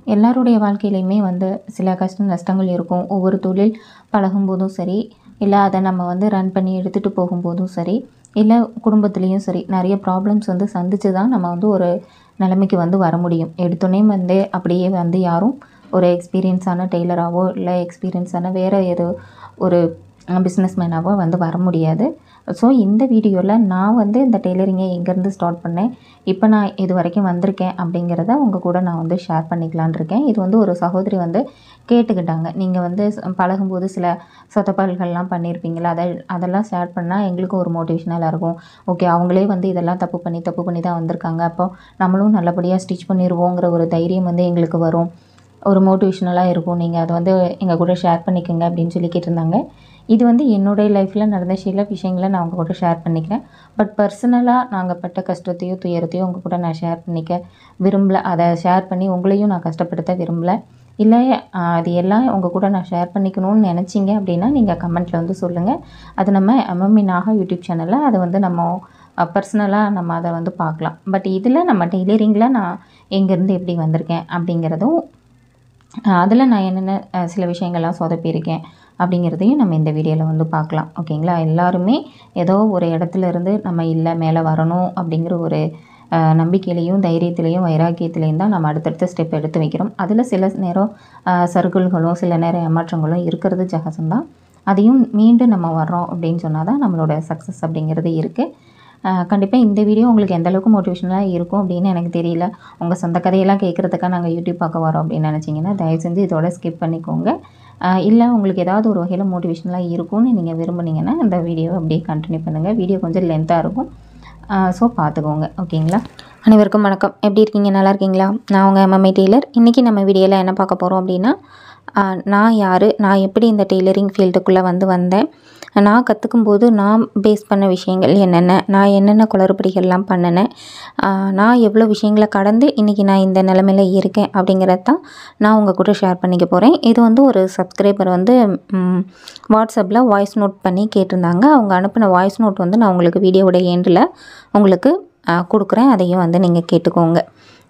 எல்லாருடைய வாழ்க்கையிலையுமே வந்து சில கஷ்ட நஷ்டங்கள் இருக்கும் ஒவ்வொரு தொழில் பழகும்போதும் சரி இல்லை அதை நம்ம வந்து ரன் பண்ணி எடுத்துகிட்டு போகும்போதும் சரி இல்லை குடும்பத்துலேயும் சரி நிறைய ப்ராப்ளம்ஸ் வந்து சந்திச்சு தான் நம்ம வந்து ஒரு நிலைமைக்கு வந்து வர முடியும் எடுத்தோடனே வந்து அப்படியே வந்து யாரும் ஒரு எக்ஸ்பீரியன்ஸான டெய்லராகவோ இல்லை எக்ஸ்பீரியன்ஸான வேறு ஏதோ ஒரு பிஸ்னஸ் மேனாவோ வந்து வர முடியாது ஸோ இந்த வீடியோவில் நான் வந்து இந்த டெய்லரிங்கை எங்கேருந்து ஸ்டார்ட் பண்ணேன் இப்போ நான் இது வரைக்கும் வந்திருக்கேன் அப்படிங்கிறத உங்கள் கூட நான் வந்து ஷேர் பண்ணிக்கலான் இருக்கேன் இது வந்து ஒரு சகோதரி வந்து கேட்டுக்கிட்டாங்க நீங்கள் வந்து ச- பழகும்போது சில சொத்தப்பால்கள்லாம் பண்ணியிருப்பீங்களா அதை அதெல்லாம் ஷேர் பண்ணால் எங்களுக்கும் ஒரு மோட்டிவேஷனலாக இருக்கும் ஓகே அவங்களே வந்து இதெல்லாம் தப்பு பண்ணி தப்பு பண்ணி தான் வந்திருக்காங்க அப்போ நம்மளும் நல்லபடியாக ஸ்டிச் பண்ணிடுவோங்கிற ஒரு தைரியம் வந்து எங்களுக்கு வரும் ஒரு மோட்டிவேஷ்னலாக இருக்கும் நீங்கள் அதை வந்து எங்கள் கூட ஷேர் பண்ணிக்கோங்க அப்படின்னு சொல்லி கேட்டிருந்தாங்க இது வந்து என்னுடைய லைஃப்பில் நடந்த சில விஷயங்களை நான் உங்கள் கூட ஷேர் பண்ணிக்கிறேன் பட் பர்சனலாக நாங்கள் பட்ட கஷ்டத்தையோ துயரத்தையோ உங்கள் கூட நான் ஷேர் பண்ணிக்க விரும்பல அதை ஷேர் பண்ணி உங்களையும் நான் கஷ்டப்படுத்த விரும்பல இல்லை ஆஹ், அது எல்லாம் உங்கள் கூட நான் ஷேர் பண்ணிக்கணும்னு நினச்சிங்க அப்படின்னா நீங்கள் கமெண்ட்டில் வந்து சொல்லுங்கள் அது நம்ம எம்எம்இ நாகா யூடியூப் சேனலில் அதை வந்து நம்ம பர்சனலாக நம்ம அதை வந்து பார்க்கலாம் பட் இதில் நம்ம டெய்லரிங்கில் நான் எங்கேருந்து எப்படி வந்திருக்கேன் அப்படிங்கிறதும் அதில் நான் என்னென்ன அஹ், சில விஷயங்கள்லாம் சொதப்பியிருக்கேன் அப்படிங்கிறதையும் நம்ம இந்த வீடியோவில் வந்து பார்க்கலாம் ஓகேங்களா எல்லாருமே ஏதோ ஒரு இடத்துல இருந்து நம்ம இல்லை மேலே வரணும் அப்படிங்கிற ஒரு அஹ், நம்பிக்கையிலையும் தைரியத்திலையும் வைராக்கியத்திலையும் தான் நம்ம அடுத்தடுத்த ஸ்டெப் எடுத்து வைக்கிறோம் அதில் சில நேரம் அஹ், சறுக்கல்களும் சில நேரம் ஏமாற்றங்களும் இருக்கிறது ஜகசம்தான் அதையும் மீண்டும் நம்ம வர்றோம் அப்படின்னு சொன்னால் தான் நம்மளோட சக்ஸஸ் அப்படிங்கிறது இருக்குது கண்டிப்பாக இந்த வீடியோ உங்களுக்கு எந்த அளவுக்கு மோட்டிவேஷனலாக இருக்கும் அப்படின்னு எனக்கு தெரியல உங்கள் சொந்த கதையெல்லாம் கேட்குறதுக்காக நாங்கள் யூடியூப் பார்க்க வரோம் அப்படின்னு நினச்சிங்கன்னா தயவு செஞ்சு இதோட ஸ்கிப் பண்ணிக்கோங்க ஆஹ் இல்லை உங்களுக்கு ஏதாவது ஒரு வகையில் மோட்டிவேஷனலாக இருக்கும்னு நீங்கள் விரும்புனீங்கன்னா இந்த வீடியோவை அப்படியே கண்டினியூ பண்ணுங்கள் வீடியோ கொஞ்சம் லென்த்தாக இருக்கும் ஸோ பார்த்துக்கோங்க ஓகேங்களா அனைவருக்கும் வணக்கம் எப்படி இருக்கீங்க நல்லா இருக்கீங்களா நான் உங்கள் எம்எம்ஐ டெய்லர் இன்றைக்கி நம்ம வீடியோவில் என்ன பார்க்க போகிறோம் அப்படின்னா ஆஹ் நான் யார் நான் எப்படி இந்த டெய்லரிங் ஃபீல்டுக்குள்ளே வந்து வந்தேன் நான் கற்றுக்கும் போது நான் பேஸ் பண்ண விஷயங்கள் என்னென்ன நான் என்னென்ன குளறுபடிகள்லாம் பண்ணினேன் ஆஹ் நான் எவ்வளோ விஷயங்களை கடந்து இன்றைக்கி நான் இந்த நிலமையில இருக்கேன் அப்படிங்கிறது தான் நான் உங்கள் கூட ஷேர் பண்ணிக்க போகிறேன் இது வந்து ஒரு சப்ஸ்கிரைபர் வந்து வாட்ஸ்அப்பில் வாய்ஸ் நோட் பண்ணி கேட்டிருந்தாங்க அவங்க அனுப்பின வாய்ஸ் நோட் வந்து நான் உங்களுக்கு வீடியோவோட எண்டில் உங்களுக்கு ஆஹ் கொடுக்குறேன் அதையும் வந்து நீங்கள் கேட்டுக்கோங்க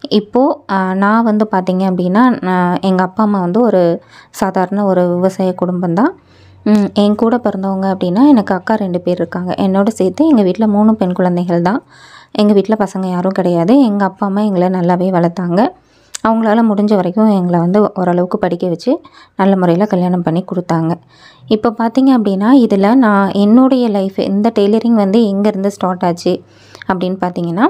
இப்போது நான் வந்து பார்த்தீங்க அப்படின்னா எங்கள் அப்பா அம்மா வந்து ஒரு சாதாரண ஒரு விவசாய குடும்பம் தான் என் கூட பிறந்தவங்க அப்படின்னா எனக்கு அக்கா ரெண்டு பேர் இருக்காங்க என்னோட சேர்த்து எங்கள் வீட்டில் மூணு பெண் குழந்தைகள் தான் எங்கள் வீட்டில் பசங்க யாரும் கிடையாது எங்கள் அப்பா அம்மா எங்களை நல்லாவே வளர்த்தாங்க அவங்களால முடிஞ்ச வரைக்கும் எங்களை வந்து ஓரளவுக்கு படிக்க வச்சு நல்ல முறையில் கல்யாணம் பண்ணி கொடுத்தாங்க இப்போ பார்த்தீங்க அப்படின்னா இதில் நான் என்னுடைய லைஃப் இந்த டெய்லரிங் வந்து எங்கேருந்து ஸ்டார்ட் ஆச்சு அப்படின்னு பார்த்தீங்கன்னா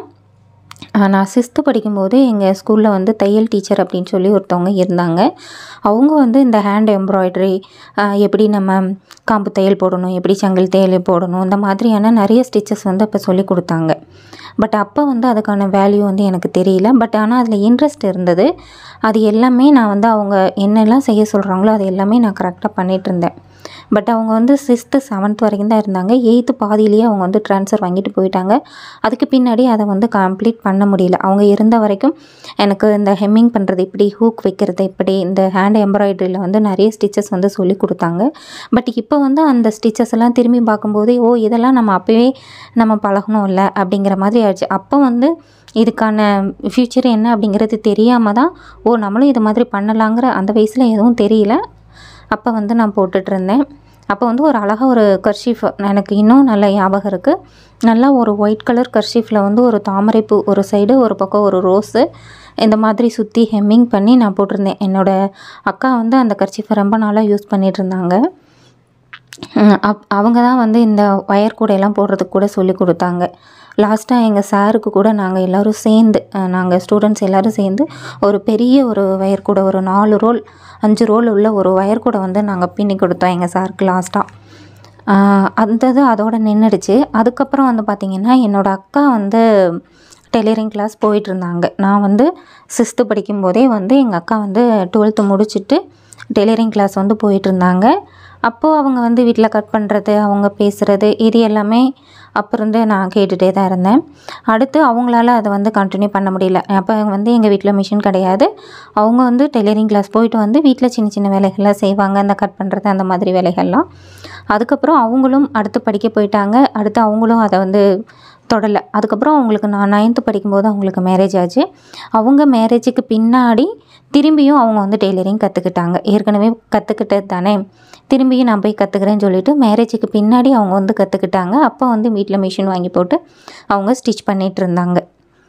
ஆஹ் நான் சிக்ஸ்த்து படிக்கும்போது எங்கள் ஸ்கூலில் வந்து தையல் டீச்சர் அப்படின்னு சொல்லி ஒருத்தவங்க இருந்தாங்க அவங்க வந்து இந்த ஹேண்ட் எம்ப்ராய்டரி எப்படி நம்ம காம்பு தையல் போடணும் எப்படி சங்கிலி தையல் போடணும் இந்த மாதிரியான நிறைய ஸ்டிச்சஸ் வந்து அப்போ சொல்லி கொடுத்தாங்க பட் அப்போ வந்து அதுக்கான வேல்யூ வந்து எனக்கு தெரியல பட் ஆனால் அதில் இன்ட்ரெஸ்ட் இருந்தது அது எல்லாமே நான் வந்து அவங்க என்னெல்லாம் செய்ய சொல்கிறாங்களோ அது எல்லாமே நான் கரெக்டாக பண்ணிகிட்டு இருந்தேன் பட் அவங்க வந்து சிக்ஸ்த்து செவன்த் வரைக்கும் தான் இருந்தாங்க எயித்து பாதியிலேயே அவங்க வந்து ட்ரான்ஸ்ஃபர் வாங்கிட்டு போயிட்டாங்க அதுக்கு பின்னாடி அதை வந்து கம்ப்ளீட் பண்ண முடியல அவங்க இருந்த வரைக்கும் எனக்கு இந்த ஹெம்மிங் பண்ணுறது இப்படி ஹூக் வைக்கிறது இப்படி இந்த ஹேண்ட் எம்ப்ராய்டரியில் வந்து நிறைய ஸ்டிச்சஸ் வந்து சொல்லி கொடுத்தாங்க பட் இப்போ வந்து அந்த ஸ்டிச்சஸ் எல்லாம் திரும்பி பார்க்கும்போது ஓ இதெல்லாம் நம்ம அப்போவே நம்ம பழகணும்ல அப்படிங்கிற மாதிரி ஆயிடுச்சு அப்போ வந்து இதுக்கான ஃப்யூச்சர் என்ன அப்படிங்கிறது தெரியாமல் தான் ஓ நம்மளும் இது மாதிரி பண்ணலாங்கிற அந்த வயசில் எதுவும் தெரியல அப்போ வந்து நான் போட்டுட்டு இருந்தேன் அப்போ வந்து ஒரு அழகாக ஒரு கர்ஷீஃப் எனக்கு இன்னும் நல்ல ஞாபகம் இருக்குது நல்லா ஒரு ஒயிட் கலர் கர்ஷீஃபில் வந்து ஒரு தாமரைப்பூ ஒரு சைடு ஒரு பக்கம் ஒரு ரோஸு இந்த மாதிரி சுற்றி ஹெம்மிங் பண்ணி நான் போட்டிருந்தேன் என்னோடய அக்கா வந்து அந்த கர்ச்சீஃபை ரொம்ப நாளாக யூஸ் பண்ணிட்டு இருந்தாங்க ம், அப் அவங்க தான் வந்து இந்த ஒயர் கூடையெல்லாம் போடுறதுக்கு கூட சொல்லி கொடுத்தாங்க லாஸ்ட்டாக எங்கள் சாருக்கு கூட நாங்கள் எல்லோரும் சேர்ந்து நாங்கள் ஸ்டூடெண்ட்ஸ் எல்லோரும் சேர்ந்து ஒரு பெரிய ஒரு ஒயர் கூடை ஒரு நாலு ரோல் அஞ்சு ரோல் உள்ள ஒரு ஒயர் கூடை வந்து நாங்கள் பின்னி கொடுத்தோம் எங்கள் சாருக்கு லாஸ்ட்டாக அந்த இது அதோட நின்றுடுச்சு அதுக்கப்புறம் வந்து பார்த்திங்கன்னா என்னோடய அக்கா வந்து டெய்லரிங் கிளாஸ் போயிட்டு இருந்தாங்க நான் வந்து சிக்ஸ்த்து படிக்கும்போதே வந்து எங்கள் அக்கா வந்து டுவெல்த்து முடிச்சுட்டு டெய்லரிங் கிளாஸ் வந்து போயிட்டு இருந்தாங்க அப்போது அவங்க வந்து வீட்டில் கட் பண்ணுறது அவங்க பேசுகிறது இது எல்லாமே அப்போ இருந்து நான் கேட்டுகிட்டே தான் இருந்தேன் அடுத்து அவங்களால அதை வந்து கண்டினியூ பண்ண முடியல அப்போ வந்து எங்கள் வீட்டில் மிஷின் கிடையாது அவங்க வந்து டெய்லரிங் கிளாஸ் போயிட்டு வந்து வீட்டில் சின்ன சின்ன வேலைகள்லாம் செய்வாங்க அந்த கட் பண்ணுறது அந்த மாதிரி வேலைகள்லாம் அதுக்கப்புறம் அவங்களும் அடுத்து படிக்க போயிட்டாங்க அடுத்து அவங்களும் அதை வந்து தொடலை அதுக்கப்புறம் அவங்களுக்கு நான் நைன்த்து படிக்கும்போது அவங்களுக்கு மேரேஜ் ஆச்சு அவங்க மேரேஜுக்கு பின்னாடி திரும்பியும் அவங்க வந்து டெய்லரிங் கற்றுக்கிட்டாங்க ஏற்கனவே கற்றுக்கிட்டது தானே திரும்பியும் நான் போய் கற்றுக்கிறேன்னு சொல்லிட்டு மேரேஜுக்கு பின்னாடி அவங்க வந்து கற்றுக்கிட்டாங்க அப்போ வந்து வீட்டில் மிஷின் வாங்கி போட்டு அவங்க ஸ்டிச் பண்ணிகிட்டு இருந்தாங்க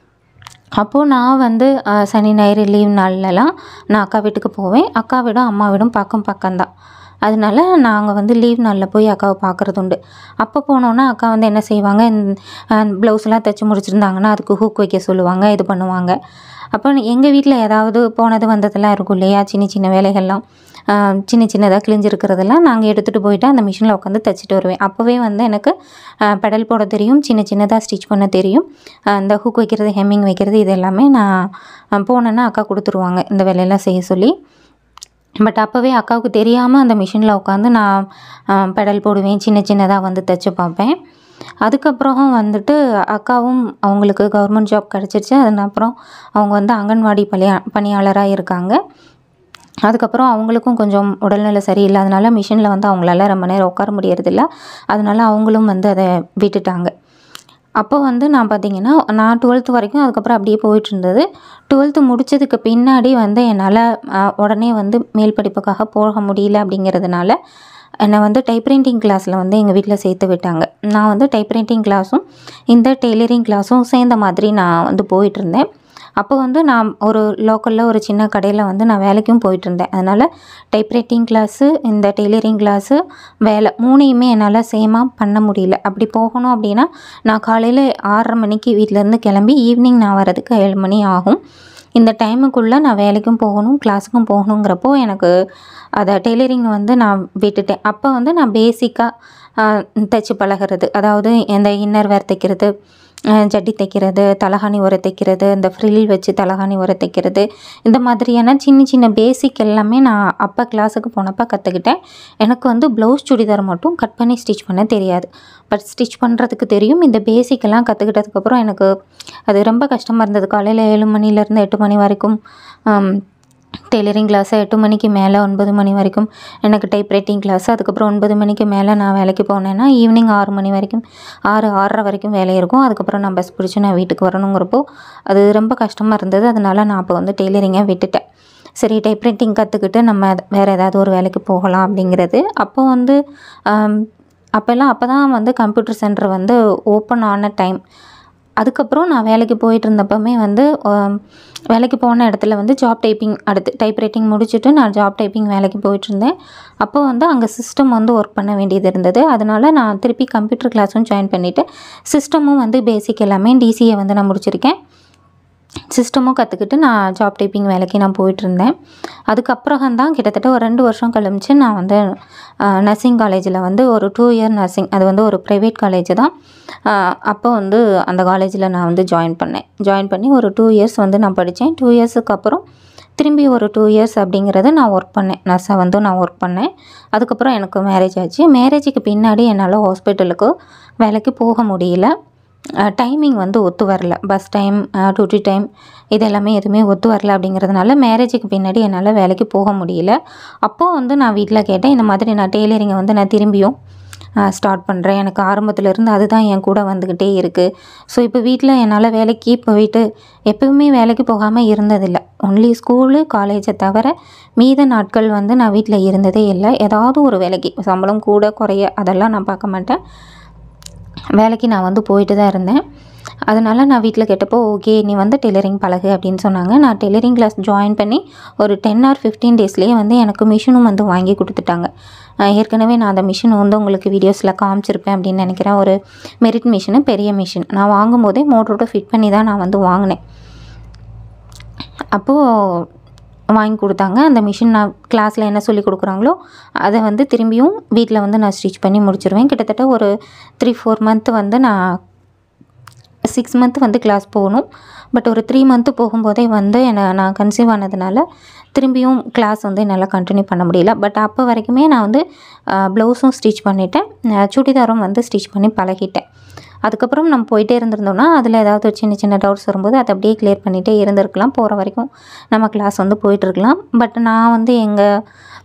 அப்போது நான் வந்து அஹ், சனி ஞாயிறு லீவ் நாள்லலாம் நான் அக்கா வீட்டுக்கு போவேன் அக்கா வீடும் அம்மா வீடும் பக்கம் பக்கம்தான் அதனால நாங்கள் வந்து லீவ் நாளில் போய் அக்காவை பார்க்குறது உண்டு அப்போ போனோன்னா அக்கா வந்து என்ன செய்வாங்க ப்ளவுஸ்லாம் தைச்சி முடிச்சிருந்தாங்கன்னா அதுக்கு ஹூக் வைக்க சொல்லுவாங்க இது பண்ணுவாங்க அப்போ எங்கள் வீட்டில் ஏதாவது போனது வந்ததெல்லாம் இருக்கும் இல்லையா சின்ன சின்ன வேலைகள்லாம் ஆஹ் சின்ன சின்னதாக கிழிஞ்சிருக்கிறதெல்லாம் நாங்கள் எடுத்துகிட்டு போயிட்டு அந்த மிஷினில் உட்காந்து தைச்சிட்டு வருவேன் அப்போவே வந்து எனக்கு பெடல் போட தெரியும் சின்ன சின்னதாக ஸ்டிச் பண்ண தெரியும் ஆஹ் இந்த ஹூக் வைக்கிறது ஹெம்மிங் வைக்கிறது இது எல்லாமே நான் போனேன்னா அக்கா கொடுத்துருவாங்க இந்த வேலையெல்லாம் செய்ய சொல்லி பட் அப்போவே அக்காவுக்கு தெரியாமல் அந்த மிஷினில் உட்காந்து நான் பெடல் போடுவேன் சின்ன சின்னதாக வந்து தைச்சு பார்ப்பேன் அதுக்கப்புறம் வந்துட்டு அக்காவும் அவங்களுக்கு கவர்மெண்ட் ஜாப் கிடச்சிருச்சு அதுக்கப்புறம் அவங்க வந்து அங்கன்வாடி பணியா பணியாளராக இருக்காங்க அதுக்கப்புறம் அவங்களுக்கும் கொஞ்சம் உடல்நிலை சரியில்லாதனால மிஷினில் வந்து அவங்களால ரொம்ப நேரம் உட்கார முடியறதில்ல அதனால அவங்களும் வந்து அதை விட்டுட்டாங்க அப்போ வந்து நான் பார்த்தீங்கன்னா நான் டுவெல்த்து வரைக்கும் அதுக்கப்புறம் அப்படியே போயிட்டு இருந்தது டுவெல்த்து முடிச்சதுக்கு பின்னாடி வந்து என்னால் உடனே வந்து மேல் படிப்புக்காக போக முடியல அப்படிங்கிறதுனால என்னை வந்து டைப்ரைட்டிங் கிளாஸில் வந்து எங்கள் வீட்டில் சேர்த்து விட்டாங்க நான் வந்து டைப்ரைட்டிங் கிளாஸும் இந்த டெய்லரிங் கிளாஸும் சேர்ந்த மாதிரி நான் வந்து போயிட்டு இருந்தேன் அப்போ வந்து நான் ஒரு லோக்கலில் ஒரு சின்ன கடையில் வந்து நான் வேலைக்கும் போயிட்டு இருந்தேன் அதனால் டைப்ரைட்டிங் கிளாஸு இந்த டெய்லரிங் கிளாஸு வேலை மூணையுமே என்னால் சேமாக பண்ண முடியல அப்படி போகணும் அப்படின்னா நான் காலையில் ஆறரை மணிக்கு வீட்டிலேருந்து கிளம்பி ஈவினிங் நான் வரதுக்கு ஏழு மணி ஆகும் இந்த டைமுக்குள்ளே நான் வேலைக்கும் போகணும் கிளாஸுக்கும் போகணுங்கிறப்போ எனக்கு அதை டெய்லரிங் வந்து நான் விட்டுட்டேன் அப்போ வந்து நான் பேசிக்காக தைச்சி பழகிறது அதாவது இந்த இன்னர் வேர் தைக்கிறது அஹ் ஜட்டி தைக்கிறது தலகாணி உரை தைக்கிறது இந்த ஃப்ரில் வச்சு தலகாணி உரை தைக்கிறது இந்த மாதிரியான சின்ன சின்ன பேசிக் எல்லாமே நான் அப்போ கிளாஸுக்கு போனப்போ கற்றுக்கிட்டேன் எனக்கு வந்து ப்ளவுஸ் சுடிதார் மட்டும் கட் பண்ணி ஸ்டிச் பண்ண தெரியாது பட் ஸ்டிச் பண்ணுறதுக்கு தெரியும் இந்த பேசிக் எல்லாம் கற்றுக்கிட்டதுக்கப்புறம் எனக்கு அது ரொம்ப கஷ்டமாக இருந்தது காலையில் ஏழு மணிலேருந்து எட்டு மணி வரைக்கும் ஆம், டெய்லரிங் கிளாஸு எட்டு மணிக்கு மேலே ஒன்பது மணி வரைக்கும் எனக்கு டைப் ரைட்டிங் கிளாஸ் அதுக்கப்புறம் ஒன்பது மணிக்கு மேலே நான் வேலைக்கு போனேன்னா ஈவினிங் ஆறு மணி வரைக்கும் ஆறு ஆறரை வரைக்கும் வேலை இருக்கும் அதுக்கப்புறம் நான் பஸ் பிடிச்சி நான் வீட்டுக்கு வரணுங்கிறப்போ அது ரொம்ப கஷ்டமாக இருந்தது அதனால நான் அப்போ வந்து டெய்லரிங்கை விட்டுட்டேன் சரி டைப் ரைட்டிங் கற்றுக்கிட்டு நம்ம வேறு ஏதாவது ஒரு வேலைக்கு போகலாம் அப்படிங்கிறது அப்போ வந்து ஆம், அப்போல்லாம் அப்போ தான் வந்து கம்ப்யூட்டர் சென்டர் வந்து ஓப்பன் ஆன டைம் அதுக்கப்புறம் நான் வேலைக்கு போயிட்டு இருந்தப்பமே வந்து ஆம், வேலைக்கு போன இடத்துல வந்து ஜாப் டைப்பிங் அடுத்து டைப் ரைட்டிங் முடிச்சுட்டு நான் ஜாப் டைப்பிங் வேலைக்கு போயிட்டு இருந்தேன் அப்போ வந்து அங்கே சிஸ்டம் வந்து ஒர்க் பண்ண வேண்டியது இருந்தது அதனால நான் திருப்பி கம்ப்யூட்டர் கிளாஸும் ஜாயின் பண்ணிவிட்டு சிஸ்டமும் வந்து பேசிக் எல்லாமே டிசிஏ வந்து நான் முடிச்சிருக்கேன் சிஸ்டமும் கற்றுக்கிட்டு நான் ஜாப் டைப்பிங் வேலைக்கு நான் போயிட்டு இருந்தேன் அதுக்கப்புறம் தான் கிட்டத்தட்ட ஒரு ரெண்டு வருஷம் கழிச்சு நான் வந்து நர்சிங் காலேஜில் வந்து ஒரு டூ இயர் நர்சிங் அது வந்து ஒரு ப்ரைவேட் காலேஜ் தான் ஆஹ் அப்போ வந்து அந்த காலேஜில் நான் வந்து ஜாயின் பண்ணேன் ஜாயின் பண்ணி ஒரு டூ இயர்ஸ் வந்து நான் படித்தேன் டூ இயர்ஸுக்கு அப்புறம் திரும்பி ஒரு டூ இயர்ஸ் அப்படிங்கிறத நான் ஒர்க் பண்ணேன் நர்ஸாக வந்து நான் ஒர்க் பண்ணேன் அதுக்கப்புறம் எனக்கு மேரேஜ் ஆச்சு மேரேஜுக்கு பின்னாடி என்னால் ஹாஸ்பிட்டலுக்கு வேலைக்கு போக முடியல டைமிங் வந்து ஒத்து வரல பஸ் டைம் டியூட்டி டைம் இது எல்லாமே எதுவுமே ஒத்து வரல அப்படிங்கிறதுனால மேரேஜுக்கு பின்னாடி என்னால் வேலைக்கு போக முடியல அப்போது வந்து நான் வீட்டில் கேட்டேன் இந்த மாதிரி நான் டெய்லரிங்கை வந்து நான் திரும்பியும் ஸ்டார்ட் பண்ணுறேன் எனக்கு ஆரம்பத்துல இருந்து அதுதான் என் கூட வந்துக்கிட்டே இருக்குது ஸோ இப்போ வீட்டில் என்னால் வேலைக்கு போயிட்டு எப்பவுமே வேலைக்கு போகாமல் இருந்ததில்லை ஒன்லி ஸ்கூலு காலேஜை தவிர மீத நாட்கள் வந்து நான் வீட்டில் இருந்ததே இல்லை ஏதாவது ஒரு வேலைக்கு சம்பளம் கூட குறைய அதெல்லாம் நான் பார்க்க மாட்டேன் வேலைக்கு நான் வந்து போயிட்டு தான் இருந்தேன் அதனால நான் வீட்டில் கேட்டப்போ ஓகே நீ வந்து டெய்லரிங் பழகு அப்படின்னு சொன்னாங்க நான் டெய்லரிங் கிளாஸ் ஜாயின் பண்ணி ஒரு டென் ஆர் ஃபிஃப்டீன் டேஸ்லேயே வந்து எனக்கு மிஷினும் வந்து வாங்கி கொடுத்துட்டாங்க அஹ் ஏற்கனவே நான் அந்த மிஷின் வந்து உங்களுக்கு வீடியோஸில் காமிச்சிருப்பேன் அப்படின்னு நினைக்கிறேன் ஒரு மெரிட் மிஷினு பெரிய மிஷின் நான் வாங்கும்போதே மோட்டரோட ஃபிட் பண்ணி தான் நான் வந்து வாங்கினேன் அப்போது வாங்கி கொடுத்தாங்க அந்த மிஷின் நான் கிளாஸில் என்ன சொல்லி கொடுக்குறாங்களோ அதை வந்து திரும்பியும் வீட்டில் வந்து நான் ஸ்டிச் பண்ணி முடிச்சிருவேன் கிட்டத்தட்ட ஒரு த்ரீ ஃபோர் மந்த் வந்து நான் சிக்ஸ் மந்த் வந்து கிளாஸ் போகணும் பட் ஒரு த்ரீ மந்த்து போகும்போதே வந்து என்னை நான் கன்சீவ் ஆனதுனால திரும்பியும் கிளாஸ் வந்து என்னால் கண்டினியூ பண்ண முடியல பட் அப்போ வரைக்குமே நான் வந்து ப்ளவுஸும் ஸ்டிச் பண்ணிட்டேன் அஹ் சுடிதாரும் வந்து ஸ்டிச் பண்ணி பழகிட்டேன் அதுக்கப்புறம் நம்ம போயிட்டே இருந்திருந்தோம்னா அதில் ஏதாவது ஒரு சின்ன சின்ன டவுட்ஸ் வரும்போது அதை அப்படியே கிளியர் பண்ணிகிட்டே இருந்திருக்கலாம் போகிற வரைக்கும் நம்ம கிளாஸ் வந்து போயிட்டுருக்கலாம் பட் நான் வந்து எங்கள்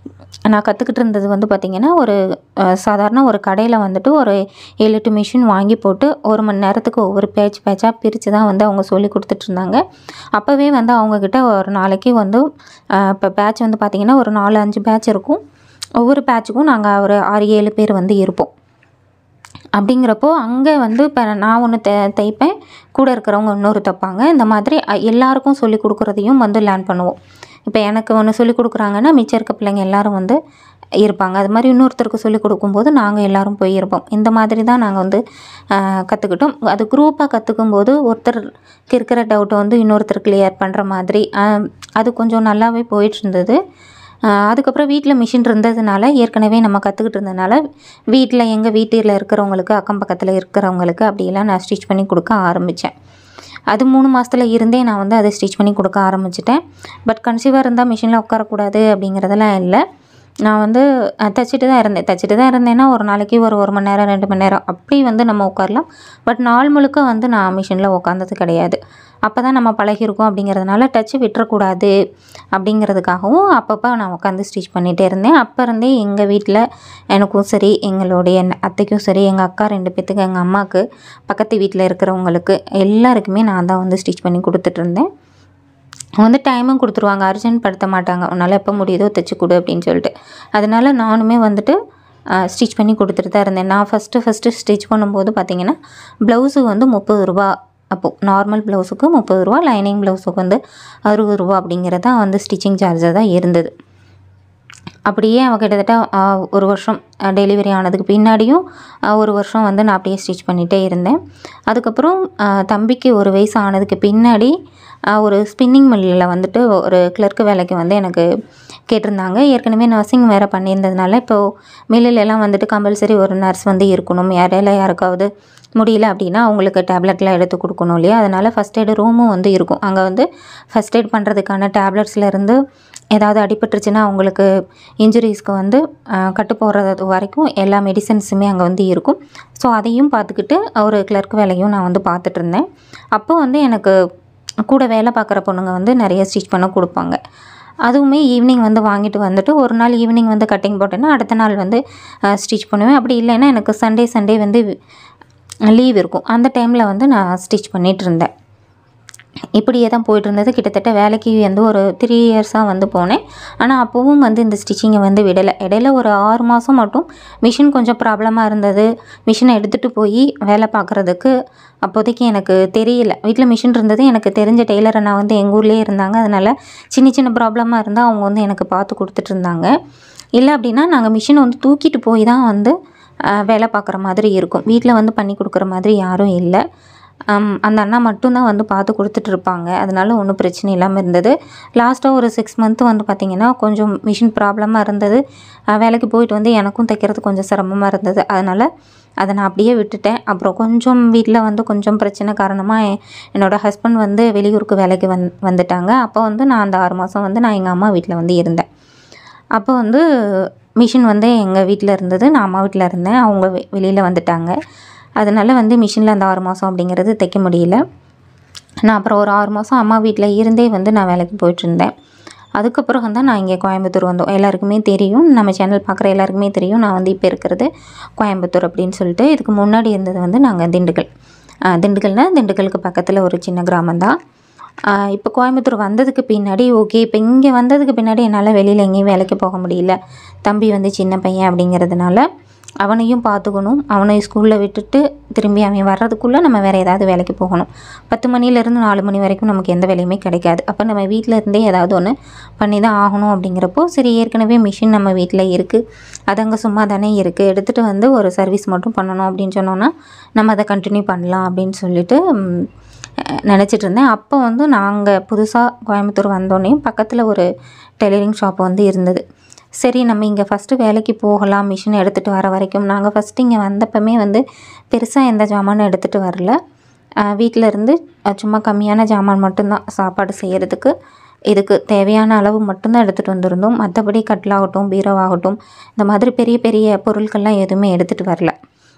நான் கற்றுக்கிட்டு இருந்தது வந்து பார்த்திங்கன்னா ஒரு அஹ், சாதாரண ஒரு கடையில் வந்துட்டு ஒரு ஏழு எட்டு மிஷின் வாங்கி போட்டு ஒரு மணி நேரத்துக்கு ஒவ்வொரு பேட்ச் பேட்சாக பிரித்து தான் வந்து அவங்க சொல்லி கொடுத்துட்ருந்தாங்க அப்போவே வந்து அவங்கக்கிட்ட ஒரு நாளைக்கு வந்து இப்போ பேட்ச் வந்து பார்த்திங்கன்னா ஒரு நாலு அஞ்சு பேட்ச் இருக்கும் ஒவ்வொரு பேட்சுக்கும் நாங்கள் ஒரு ஆறு ஏழு பேர் வந்து இருப்போம் அப்படிங்கிறப்போ அங்கே வந்து இப்போ நான் ஒன்று த தைப்பேன் கூட இருக்கிறவங்க இன்னொரு தைப்பாங்க இந்த மாதிரி அ, எல்லாருக்கும் சொல்லி கொடுக்குறதையும் வந்து லேர்ன் பண்ணுவோம் இப்போ எனக்கு ஒன்று சொல்லி கொடுக்குறாங்கன்னா மிச்சம் இருக்க பிள்ளைங்க எல்லாரும் வந்து இருப்பாங்க அது மாதிரி இன்னொருத்தருக்கு சொல்லி கொடுக்கும்போது நாங்கள் எல்லாரும் போய் இருப்போம் இந்த மாதிரி தான் நாங்கள் வந்து கற்றுக்கிட்டோம் அது குரூப்பாக கற்றுக்கும்போது ஒருத்தருக்கு இருக்கிற டவுட்டை வந்து இன்னொருத்தர் கிளியர் பண்ணுற மாதிரி ஆ, அது கொஞ்சம் நல்லாவே போயிட்டு இருந்தது ஆஹ் அதுக்கப்புறம் வீட்டில் மிஷின் இருந்ததுனால ஏற்கனவே நம்ம கற்றுக்கிட்டு இருந்ததுனால வீட்டில் எங்கள் வீட்டில் இருக்கிறவங்களுக்கு அக்கம் பக்கத்தில் இருக்கிறவங்களுக்கு அப்படியெல்லாம் நான் ஸ்டிச் பண்ணி கொடுக்க ஆரம்பித்தேன் அது மூணு மாதத்துல இருந்தே நான் வந்து அதை ஸ்டிச் பண்ணி கொடுக்க ஆரம்பிச்சிட்டேன் பட் கன்சீவாக இருந்தால் மிஷினில் உட்காரக்கூடாது அப்படிங்கிறதெல்லாம் இல்லை நான் வந்து அஹ், தச்சிட்டு தான் இருந்தேன் தச்சிட்டு தான் இருந்தேன்னா ஒரு நாளைக்கு ஒரு ஒரு மணி நேரம் ரெண்டு மணி நேரம் அப்படி வந்து நம்ம உட்காரலாம் பட் நாள் முழுக்க வந்து நான் மிஷினில் உட்காந்தது கிடையாது அப்போ தான் நம்ம பழகிருக்கோம் அப்படிங்கிறதுனால டச்சு விட்டுறக்கூடாது அப்படிங்கிறதுக்காகவும் அப்பப்போ நான் உட்காந்து ஸ்டிச் பண்ணிகிட்டே இருந்தேன் அப்போ இருந்தே எங்கள் வீட்டில் எனக்கும் சரி எங்களுடைய ந- அத்தைக்கும் சரி எங்கள் அக்கா ரெண்டு பேத்துக்கு எங்கள் அம்மாவுக்கு பக்கத்து வீட்டில் இருக்கிறவங்களுக்கு எல்லாருக்குமே நான் தான் வந்து ஸ்டிச் பண்ணி கொடுத்துட்டு இருந்தேன் வந்து டைமும் கொடுத்துருவாங்க அர்ஜென்ட் படுத்த மாட்டாங்க உன்னால் எப்போ முடியுதோ தைச்சி கொடு அப்படின்னு சொல்லிட்டு அதனால நானுமே வந்துட்டு ஸ்டிச் பண்ணி கொடுத்துட்டு தான் இருந்தேன் நான் ஃபஸ்ட்டு ஃபஸ்ட்டு ஸ்டிச் பண்ணும்போது பார்த்தீங்கன்னா ப்ளவுஸு வந்து முப்பது ரூபா அப்போது நார்மல் ப்ளவுஸுக்கு முப்பது ரூபா லைனிங் ப்ளவுஸுக்கு வந்து அறுபது ரூபா அப்படிங்கிறது தான் வந்து ஸ்டிச்சிங் சார்ஜாக தான் இருந்தது அப்படியே அவள் கிட்டத்தட்ட ஆ, ஒரு வருஷம் டெலிவரி ஆனதுக்கு பின்னாடியும் ஆ, ஒரு வருஷம் வந்து நான் அப்படியே ஸ்டிச் பண்ணிகிட்டே இருந்தேன் அதுக்கப்புறம் ஆ, தம்பிக்கு ஒரு வயசு ஆனதுக்கு பின்னாடி ஆ, ஒரு ஸ்பின்னிங் மில்லில் வந்துட்டு ஒரு கிளர்க்கு வேலைக்கு வந்து எனக்கு கேட்டிருந்தாங்க ஏற்கனவே நர்சிங் வேறு பண்ணியிருந்ததுனால இப்போது மில்லில் எல்லாம் வந்துட்டு கம்பல்சரி ஒரு நர்ஸ் வந்து இருக்கணும் யாரையில யாருக்காவது முடியல அப்படின்னா அவங்களுக்கு டேப்லெட்லாம் எடுத்து கொடுக்கணும் இல்லையா அதனால் ஃபஸ்ட் எய்டு ரூமும் வந்து இருக்கும் அங்கே வந்து ஃபஸ்ட் எய்ட் பண்ணுறதுக்கான டேப்லெட்ஸ்லேருந்து ஏதாவது அடிபட்டுருச்சுன்னா அவங்களுக்கு இன்ஜுரிஸ்க்கு வந்து அஹ், கட்டு போடுறது வரைக்கும் எல்லா மெடிசன்ஸுமே அங்கே வந்து இருக்கும் ஸோ அதையும் பார்த்துக்கிட்டு ஒரு கிளர்க் வேலையும் நான் வந்து பார்த்துட்டு இருந்தேன் அப்போ வந்து எனக்கு கூட வேலை பார்க்குற பொண்ணுங்க வந்து நிறைய ஸ்டிச் பண்ண கொடுப்பாங்க அதுவுமே ஈவினிங் வந்து வாங்கிட்டு வந்துட்டு ஒரு நாள் ஈவினிங் வந்து கட்டிங் போட்டேன்னா அடுத்த நாள் வந்து ஸ்டிச் பண்ணுவேன் அப்படி இல்லைன்னா எனக்கு சண்டே சண்டே வந்து லீவ் இருக்கும் அந்த டைமில் வந்து நான் ஸ்டிச் பண்ணிகிட்டு இருந்தேன் இப்படியே தான் போயிட்டு இருந்தது கிட்டத்தட்ட வேலைக்கு வந்து ஒரு த்ரீ இயர்ஸாக வந்து போனேன் ஆனால் அப்போவும் வந்து இந்த ஸ்டிச்சிங்கை வந்து விடலை இடையில ஒரு ஆறு மாதம் மட்டும் மிஷின் கொஞ்சம் ப்ராப்ளமாக இருந்தது மிஷினை எடுத்துகிட்டு போய் வேலை பார்க்குறதுக்கு அப்போதைக்கு எனக்கு தெரியல வீட்டில் மிஷின் இருந்தது எனக்கு தெரிஞ்ச டெய்லர் அண்ணா வந்து எங்கள் ஊர்லேயே இருந்தாங்க அதனால் சின்ன சின்ன ப்ராப்ளமாக இருந்தால் அவங்க வந்து எனக்கு பார்த்து கொடுத்துட்டு இருந்தாங்க இல்லை அப்படின்னா நாங்கள் மிஷினை வந்து தூக்கிட்டு போய் தான் வந்து அஹ், வேலை பார்க்குற மாதிரி இருக்கும் வீட்டில் வந்து பண்ணி கொடுக்குற மாதிரி யாரும் இல்லை ஆம், அந்த அண்ணா மட்டும்தான் வந்து பார்த்து கொடுத்துட்டு இருப்பாங்க அதனால ஒன்றும் பிரச்சனை இல்லாமல் இருந்தது லாஸ்ட்டாக ஒரு சிக்ஸ் மந்த் வந்து பார்த்திங்கன்னா கொஞ்சம் மிஷின் ப்ராப்ளமாக இருந்தது அஹ் வேலைக்கு போயிட்டு வந்து எனக்கும் தைக்கிறது கொஞ்சம் சிரமமாக இருந்தது அதனால் அதை நான் அப்படியே விட்டுட்டேன் அப்புறம் கொஞ்சம் வீட்டில் வந்து கொஞ்சம் பிரச்சனை காரணமாக என்னோடய ஹஸ்பண்ட் வந்து வெளியூருக்கு வேலைக்கு வந் வந்துட்டாங்க அப்போ வந்து நான் அந்த ஆறு மாதம் வந்து நான் எங்கள் அம்மா வீட்டில் வந்து இருந்தேன் அப்போ வந்து மிஷின் வந்து எங்கள் வீட்டில் இருந்தது நான் அம்மா வீட்டில் இருந்தேன் அவங்க வெ வெளியில் வந்துட்டாங்க அதனால வந்து மிஷினில் அந்த ஆறு மாதம் அப்படிங்கிறது தைக்க முடியல நான் அப்புறம் ஒரு ஆறு மாதம் அம்மா வீட்டில் இருந்தே வந்து நான் வேலைக்கு போயிட்டு இருந்தேன் அதுக்கப்புறம் தான் நான் இங்கே கோயம்புத்தூர் வந்தோம் எல்லாருக்குமே தெரியும் நம்ம சேனல் பார்க்குற எல்லாருக்குமே தெரியும் நான் வந்து இப்போ இருக்கிறது கோயம்புத்தூர் அப்படின்னு சொல்லிட்டு இதுக்கு முன்னாடி இருந்தது வந்து நாங்கள் திண்டுக்கல் ஆஹ் திண்டுக்கல்னா திண்டுக்கலுக்கு பக்கத்தில் ஒரு சின்ன கிராமம் தான் இப்போ கோயம்புத்தூர் வந்ததுக்கு பின்னாடி ஓகே இப்போ இங்கே வந்ததுக்கு பின்னாடி என்னால் வெளியில் எங்கேயும் வேலைக்கு போக முடியல தம்பி வந்து சின்ன பையன் அப்படிங்கிறதுனால அவனையும் பார்த்துக்கணும் அவனை ஸ்கூலில் விட்டுட்டு திரும்பி அவன் வர்றதுக்குள்ளே நம்ம வேறு ஏதாவது வேலைக்கு போகணும் பத்து மணிலேருந்து நாலு மணி வரைக்கும் நமக்கு எந்த வேலையுமே கிடைக்காது அப்போ நம்ம வீட்டில் இருந்தே ஏதாவது ஒன்று பண்ணி தான் ஆகணும் அப்படிங்கிறப்போ சரி ஏற்கனவே மிஷின் நம்ம வீட்டில் இருக்குது அது அங்கே சும்மா தானே இருக்குது எடுத்துகிட்டு வந்து ஒரு சர்வீஸ் மட்டும் பண்ணணும் அப்படின்னு சொன்னோன்னா நம்ம அதை கண்டினியூ பண்ணலாம் அப்படின்னு சொல்லிட்டு ம், நினச்சிட்டு இருந்தேன் அப்போ வந்து நாங்கள் புதுசாக கோயம்புத்தூர் வந்தோடனே பக்கத்தில் ஒரு டெய்லரிங் ஷாப் வந்து இருந்தது சரி நம்ம இங்கே ஃபஸ்ட்டு வேலைக்கு போகலாம் மிஷின் எடுத்துகிட்டு வர வரைக்கும் நாங்கள் ஃபஸ்ட்டு இங்கே வந்தப்பமே வந்து பெருசாக எந்த ஜாமானும் எடுத்துகிட்டு வரல வீட்டில் இருந்து அஹ், சும்மா கம்மியான ஜாமான் மட்டும்தான் சாப்பாடு செய்கிறதுக்கு இதுக்கு தேவையான அளவு மட்டும்தான் எடுத்துகிட்டு வந்திருந்தோம் மற்றபடி கட்டிலாகட்டும் பீரோவாகட்டும் இந்த மாதிரி பெரிய பெரிய பொருட்கள்லாம் எதுவுமே எடுத்துகிட்டு வரல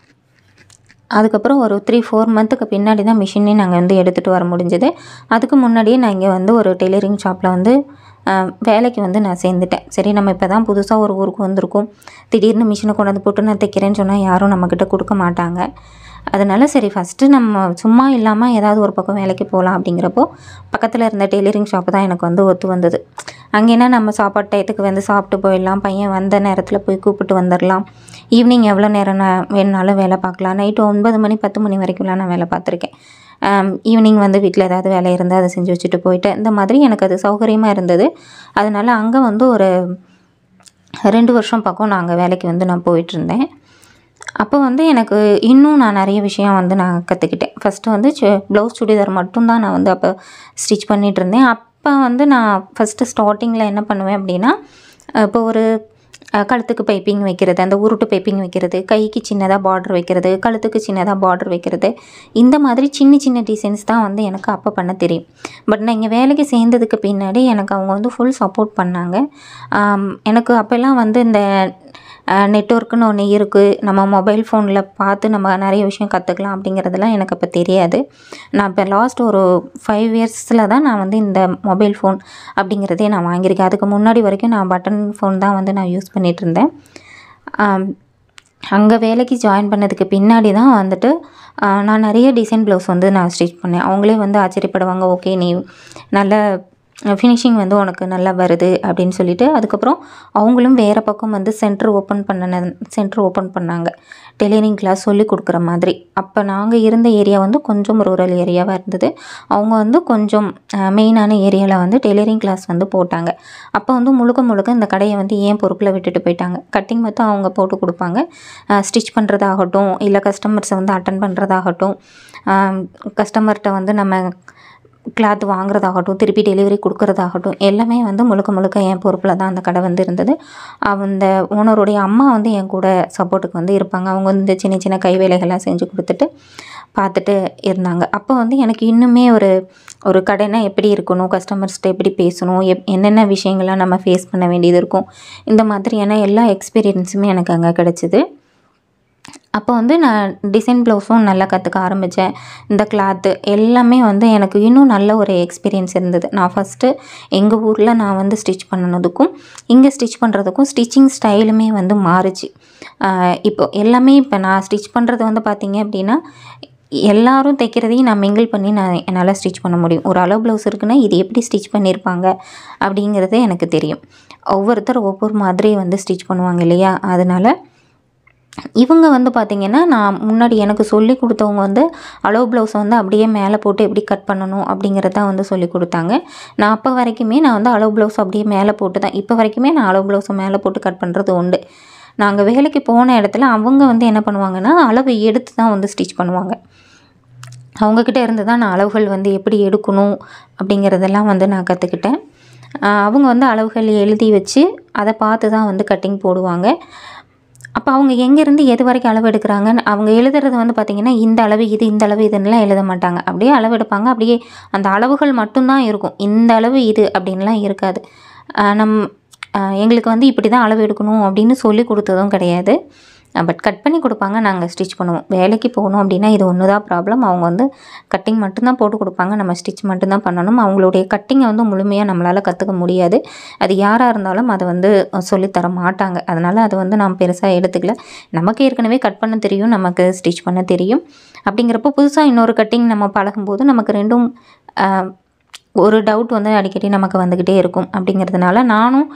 அதுக்கப்புறம் ஒரு த்ரீ ஃபோர் மந்த்துக்கு பின்னாடி தான் மிஷினே நாங்கள் வந்து எடுத்துகிட்டு வர முடிஞ்சது அதுக்கு முன்னாடியே நான் இங்கே வந்து ஒரு டெய்லரிங் ஷாப்பில் வந்து ஆஹ் வேலைக்கு வந்து நான் சேர்ந்துட்டேன் சரி நம்ம இப்போ தான் புதுசாக ஒரு ஊருக்கு வந்திருக்கோம் திடீர்னு மிஷினை கொண்டாந்து போட்டு நான் தைக்கிறேன்னு சொன்னால் யாரும் நம்மக்கிட்ட கொடுக்க மாட்டாங்க அதனால சரி ஃபஸ்ட்டு நம்ம சும்மா இல்லாமல் ஏதாவது ஒரு பக்கம் வேலைக்கு போகலாம் அப்படிங்கிறப்போ பக்கத்தில் இருந்த டெய்லரிங் ஷாப்பு தான் எனக்கு வந்து ஒத்து வந்தது அங்கேனா நம்ம சாப்பாடு டயத்துக்கு வந்து சாப்பிட்டு போயிடலாம் பையன் வந்த நேரத்தில் போய் கூப்பிட்டு வந்துடலாம் ஈவினிங் எவ்வளோ நேரம் நான் வேணுனாலும் வேலை பார்க்கலாம் நைட்டு ஒன்பது மணி பத்து மணி வரைக்கும்லாம் நான் வேலை பார்த்துருக்கேன் ஈவினிங் வந்து வீட்டில் ஏதாவது வேலை இருந்தால் அதை செஞ்சு வச்சுட்டு போயிட்டேன் இந்த மாதிரி எனக்கு அது சௌகரியமாக இருந்தது அதனால அங்கே வந்து ஒரு ரெண்டு வருஷம் பக்கம் நான் அங்கே வேலைக்கு வந்து நான் போயிட்டுருந்தேன் அப்போ வந்து எனக்கு இன்னும் நான் நிறைய விஷயம் வந்து நான் கற்றுக்கிட்டேன் ஃபஸ்ட்டு வந்து ப்ளவுஸ் சுடிதார் மட்டும்தான் நான் வந்து அப்போ ஸ்டிச் பண்ணிகிட்டு இருந்தேன் அப்போ வந்து நான் ஃபஸ்ட்டு ஸ்டார்டிங்கில் என்ன பண்ணுவேன் அப்படின்னா இப்போ ஒரு அஹ், கழுத்துக்கு பைப்பிங் வைக்கிறது அந்த உருட்டு பைப்பிங் வைக்கிறது கைக்கு சின்னதாக பார்டர் வைக்கிறது கழுத்துக்கு சின்னதாக பார்டர் வைக்கிறது இந்த மாதிரி சின்ன சின்ன டிசைன்ஸ் தான் வந்து எனக்கு அப்போ பண்ண தெரியும் பட் நான் இங்கே வேலைக்கு சேர்ந்ததுக்கு பின்னாடி எனக்கு அவங்க வந்து ஃபுல் சப்போர்ட் பண்ணாங்க ஆம், எனக்கு அப்போல்லாம் வந்து இந்த நெட்ஒர்க்குன்னு ஒன்று இருக்குது நம்ம மொபைல் ஃபோனில் பார்த்து நம்ம நிறைய விஷயம் கற்றுக்கலாம் அப்படிங்கிறதெல்லாம் எனக்கு அப்போ தெரியாது நான் இப்போ லாஸ்ட் ஒரு ஃபைவ் இயர்ஸில் தான் நான் வந்து இந்த மொபைல் ஃபோன் அப்படிங்கிறதே நான் வாங்கியிருக்கேன் அதுக்கு முன்னாடி வரைக்கும் நான் பட்டன் ஃபோன் தான் வந்து நான் யூஸ் பண்ணிகிட்டு இருந்தேன் அங்கே வேலைக்கு ஜாயின் பண்ணதுக்கு பின்னாடி தான் வந்துட்டு ஆஹ், நான் நிறைய டிசைன் ப்ளவுஸ் வந்து நான் ஸ்டிச் பண்ணேன் அவங்களே வந்து ஆச்சரியப்படுவாங்க ஓகே நீ நல்ல ஃபினிஷிங் வந்து உனக்கு நல்லா வருது அப்படின்னு சொல்லிட்டு அதுக்கப்புறம் அவங்களும் வேறு பக்கம் வந்து சென்டர் ஓப்பன் பண்ண சென்டர் ஓப்பன் பண்ணாங்க டெய்லரிங் கிளாஸ் சொல்லி கொடுக்குற மாதிரி அப்போ நாங்கள் இருந்த ஏரியா வந்து கொஞ்சம் ரூரல் ஏரியாவாக இருந்தது அவங்க வந்து கொஞ்சம் மெயினான ஏரியாவில் வந்து டெய்லரிங் கிளாஸ் வந்து போட்டாங்க அப்போ வந்து முழுக்க முழுக்க இந்த கடையை வந்து ஏன் பொறுப்பில் விட்டுட்டு போயிட்டாங்க கட்டிங் மட்டும் அவங்க போட்டு கொடுப்பாங்க ஸ்டிச் பண்ணுறதாகட்டும் இல்லை கஸ்டமர்ஸை வந்து அட்டன் பண்ணுறதாகட்டும் கஸ்டமர்கிட்ட வந்து நம்ம கிளாத் வாங்குறதாகட்டும் திருப்பி டெலிவரி கொடுக்குறதாகட்டும் எல்லாமே வந்து முழுக்க முழுக்க என் பொறுப்பில் தான் அந்த கடை வந்து இருந்தது அந்த ஓனருடைய அம்மா வந்து என் கூட சப்போர்ட்டுக்கு வந்து இருப்பாங்க அவங்க வந்து இந்த சின்ன சின்ன கை வேலைகள்லாம் செஞ்சு கொடுத்துட்டு பார்த்துட்டு இருந்தாங்க அப்போ வந்து எனக்கு இன்னுமே ஒரு ஒரு கடைனா எப்படி இருக்கணும் கஸ்டமர்ஸ்கிட்ட எப்படி பேசணும் எப் என்னென்ன விஷயங்கள்லாம் நம்ம ஃபேஸ் பண்ண வேண்டியது இருக்கும் இந்த மாதிரியான எல்லா எக்ஸ்பீரியன்ஸுமே எனக்கு அங்கே கிடச்சிது அப்போ வந்து நான் டிசைன் ப்ளவுஸும் நல்லா கற்றுக்க ஆரம்பித்தேன் இந்த கிளாத்து எல்லாமே வந்து எனக்கு இன்னும் நல்ல ஒரு எக்ஸ்பீரியன்ஸ் இருந்தது நான் ஃபஸ்ட்டு எங்கள் ஊரில் நான் வந்து ஸ்டிச் பண்ணனதுக்கும் இங்கே ஸ்டிச் பண்ணுறதுக்கும் ஸ்டிச்சிங் ஸ்டைலுமே வந்து மாறுச்சு ஆஹ் இப்போ எல்லாமே இப்போ நான் ஸ்டிச் பண்ணுறது வந்து பார்த்திங்க அப்படின்னா எல்லாரும் தைக்கிறதையும் நான் மிங்கிள் பண்ணி நான் என்னால் ஸ்டிச் பண்ண முடியும் ஒரு அளவு ப்ளவுஸ் இருக்குன்னா இது எப்படி ஸ்டிச் பண்ணியிருப்பாங்க அப்படிங்கிறது எனக்கு தெரியும் ஒவ்வொருத்தர் ஒவ்வொரு மாதிரி வந்து ஸ்டிச் பண்ணுவாங்க இல்லையா அதனால் இவங்க வந்து பார்த்திங்கன்னா நான் முன்னாடி எனக்கு சொல்லி கொடுத்தவங்க வந்து அளவு ப்ளவுஸை வந்து அப்படியே மேலே போட்டு எப்படி கட் பண்ணணும் அப்படிங்கிறத வந்து சொல்லி கொடுத்தாங்க நான் அப்போ வரைக்குமே நான் வந்து அளவு ப்ளவுஸ் அப்படியே மேலே போட்டு தான் இப்போ வரைக்குமே நான் அளவு ப்ளவுஸை மேலே போட்டு கட் பண்ணுறது உண்டு நாங்கள் வேலைக்கு போன இடத்துல அவங்க வந்து என்ன பண்ணுவாங்கன்னா அளவு எடுத்து தான் வந்து ஸ்டிச் பண்ணுவாங்க அவங்கக்கிட்ட இருந்து தான் நான் அளவுகள் வந்து எப்படி எடுக்கணும் அப்படிங்கிறதெல்லாம் வந்து நான் கற்றுக்கிட்டேன் அவங்க வந்து அளவுகள் எழுதி வச்சு அதை பார்த்து தான் வந்து கட்டிங் போடுவாங்க அப்போ அவங்க எங்கேருந்து எது வரைக்கும் அளவு எடுக்கிறாங்கன்னு அவங்க எழுதுறது வந்து பார்த்திங்கன்னா இந்த அளவு இது இந்த அளவு இதுன்னெலாம் எழுத மாட்டாங்க அப்படியே அளவு எடுப்பாங்க அப்படியே அந்த அளவுகள் மட்டும்தான் இருக்கும் இந்த அளவு இது அப்படின்லாம் இருக்காது ஆஹ் நம் ஆஹ் எங்களுக்கு வந்து இப்படி தான் அளவு எடுக்கணும் அப்படின்னு சொல்லி கொடுத்ததும் கிடையாது பட் கட் பண்ணி கொடுப்பாங்க நாங்கள் ஸ்டிச் பண்ணுவோம் வேலைக்கு போகணும் அப்படின்னா இது ஒன்று தான் ப்ராப்ளம் அவங்க வந்து கட்டிங் மட்டும்தான் போட்டு கொடுப்பாங்க நம்ம ஸ்டிச் மட்டும்தான் பண்ணணும் அவங்களுடைய கட்டிங்கை வந்து முழுமையாக நம்மளால் கற்றுக்க முடியாது அது யாராக இருந்தாலும் அதை வந்து சொல்லித்தர மாட்டாங்க அதனால் அதை வந்து நான் பெருசாக எடுத்துக்கல நமக்கு ஏற்கனவே கட் பண்ண தெரியும் நமக்கு ஸ்டிச் பண்ண தெரியும் அப்படிங்கிறப்போ புதுசாக இன்னொரு கட்டிங் நம்ம பழகும்போது நமக்கு ரெண்டும் ஆஹ், ஒரு டவுட் வந்து அடிக்கடி நமக்கு வந்துக்கிட்டே இருக்கும் அப்படிங்கிறதுனால நானும்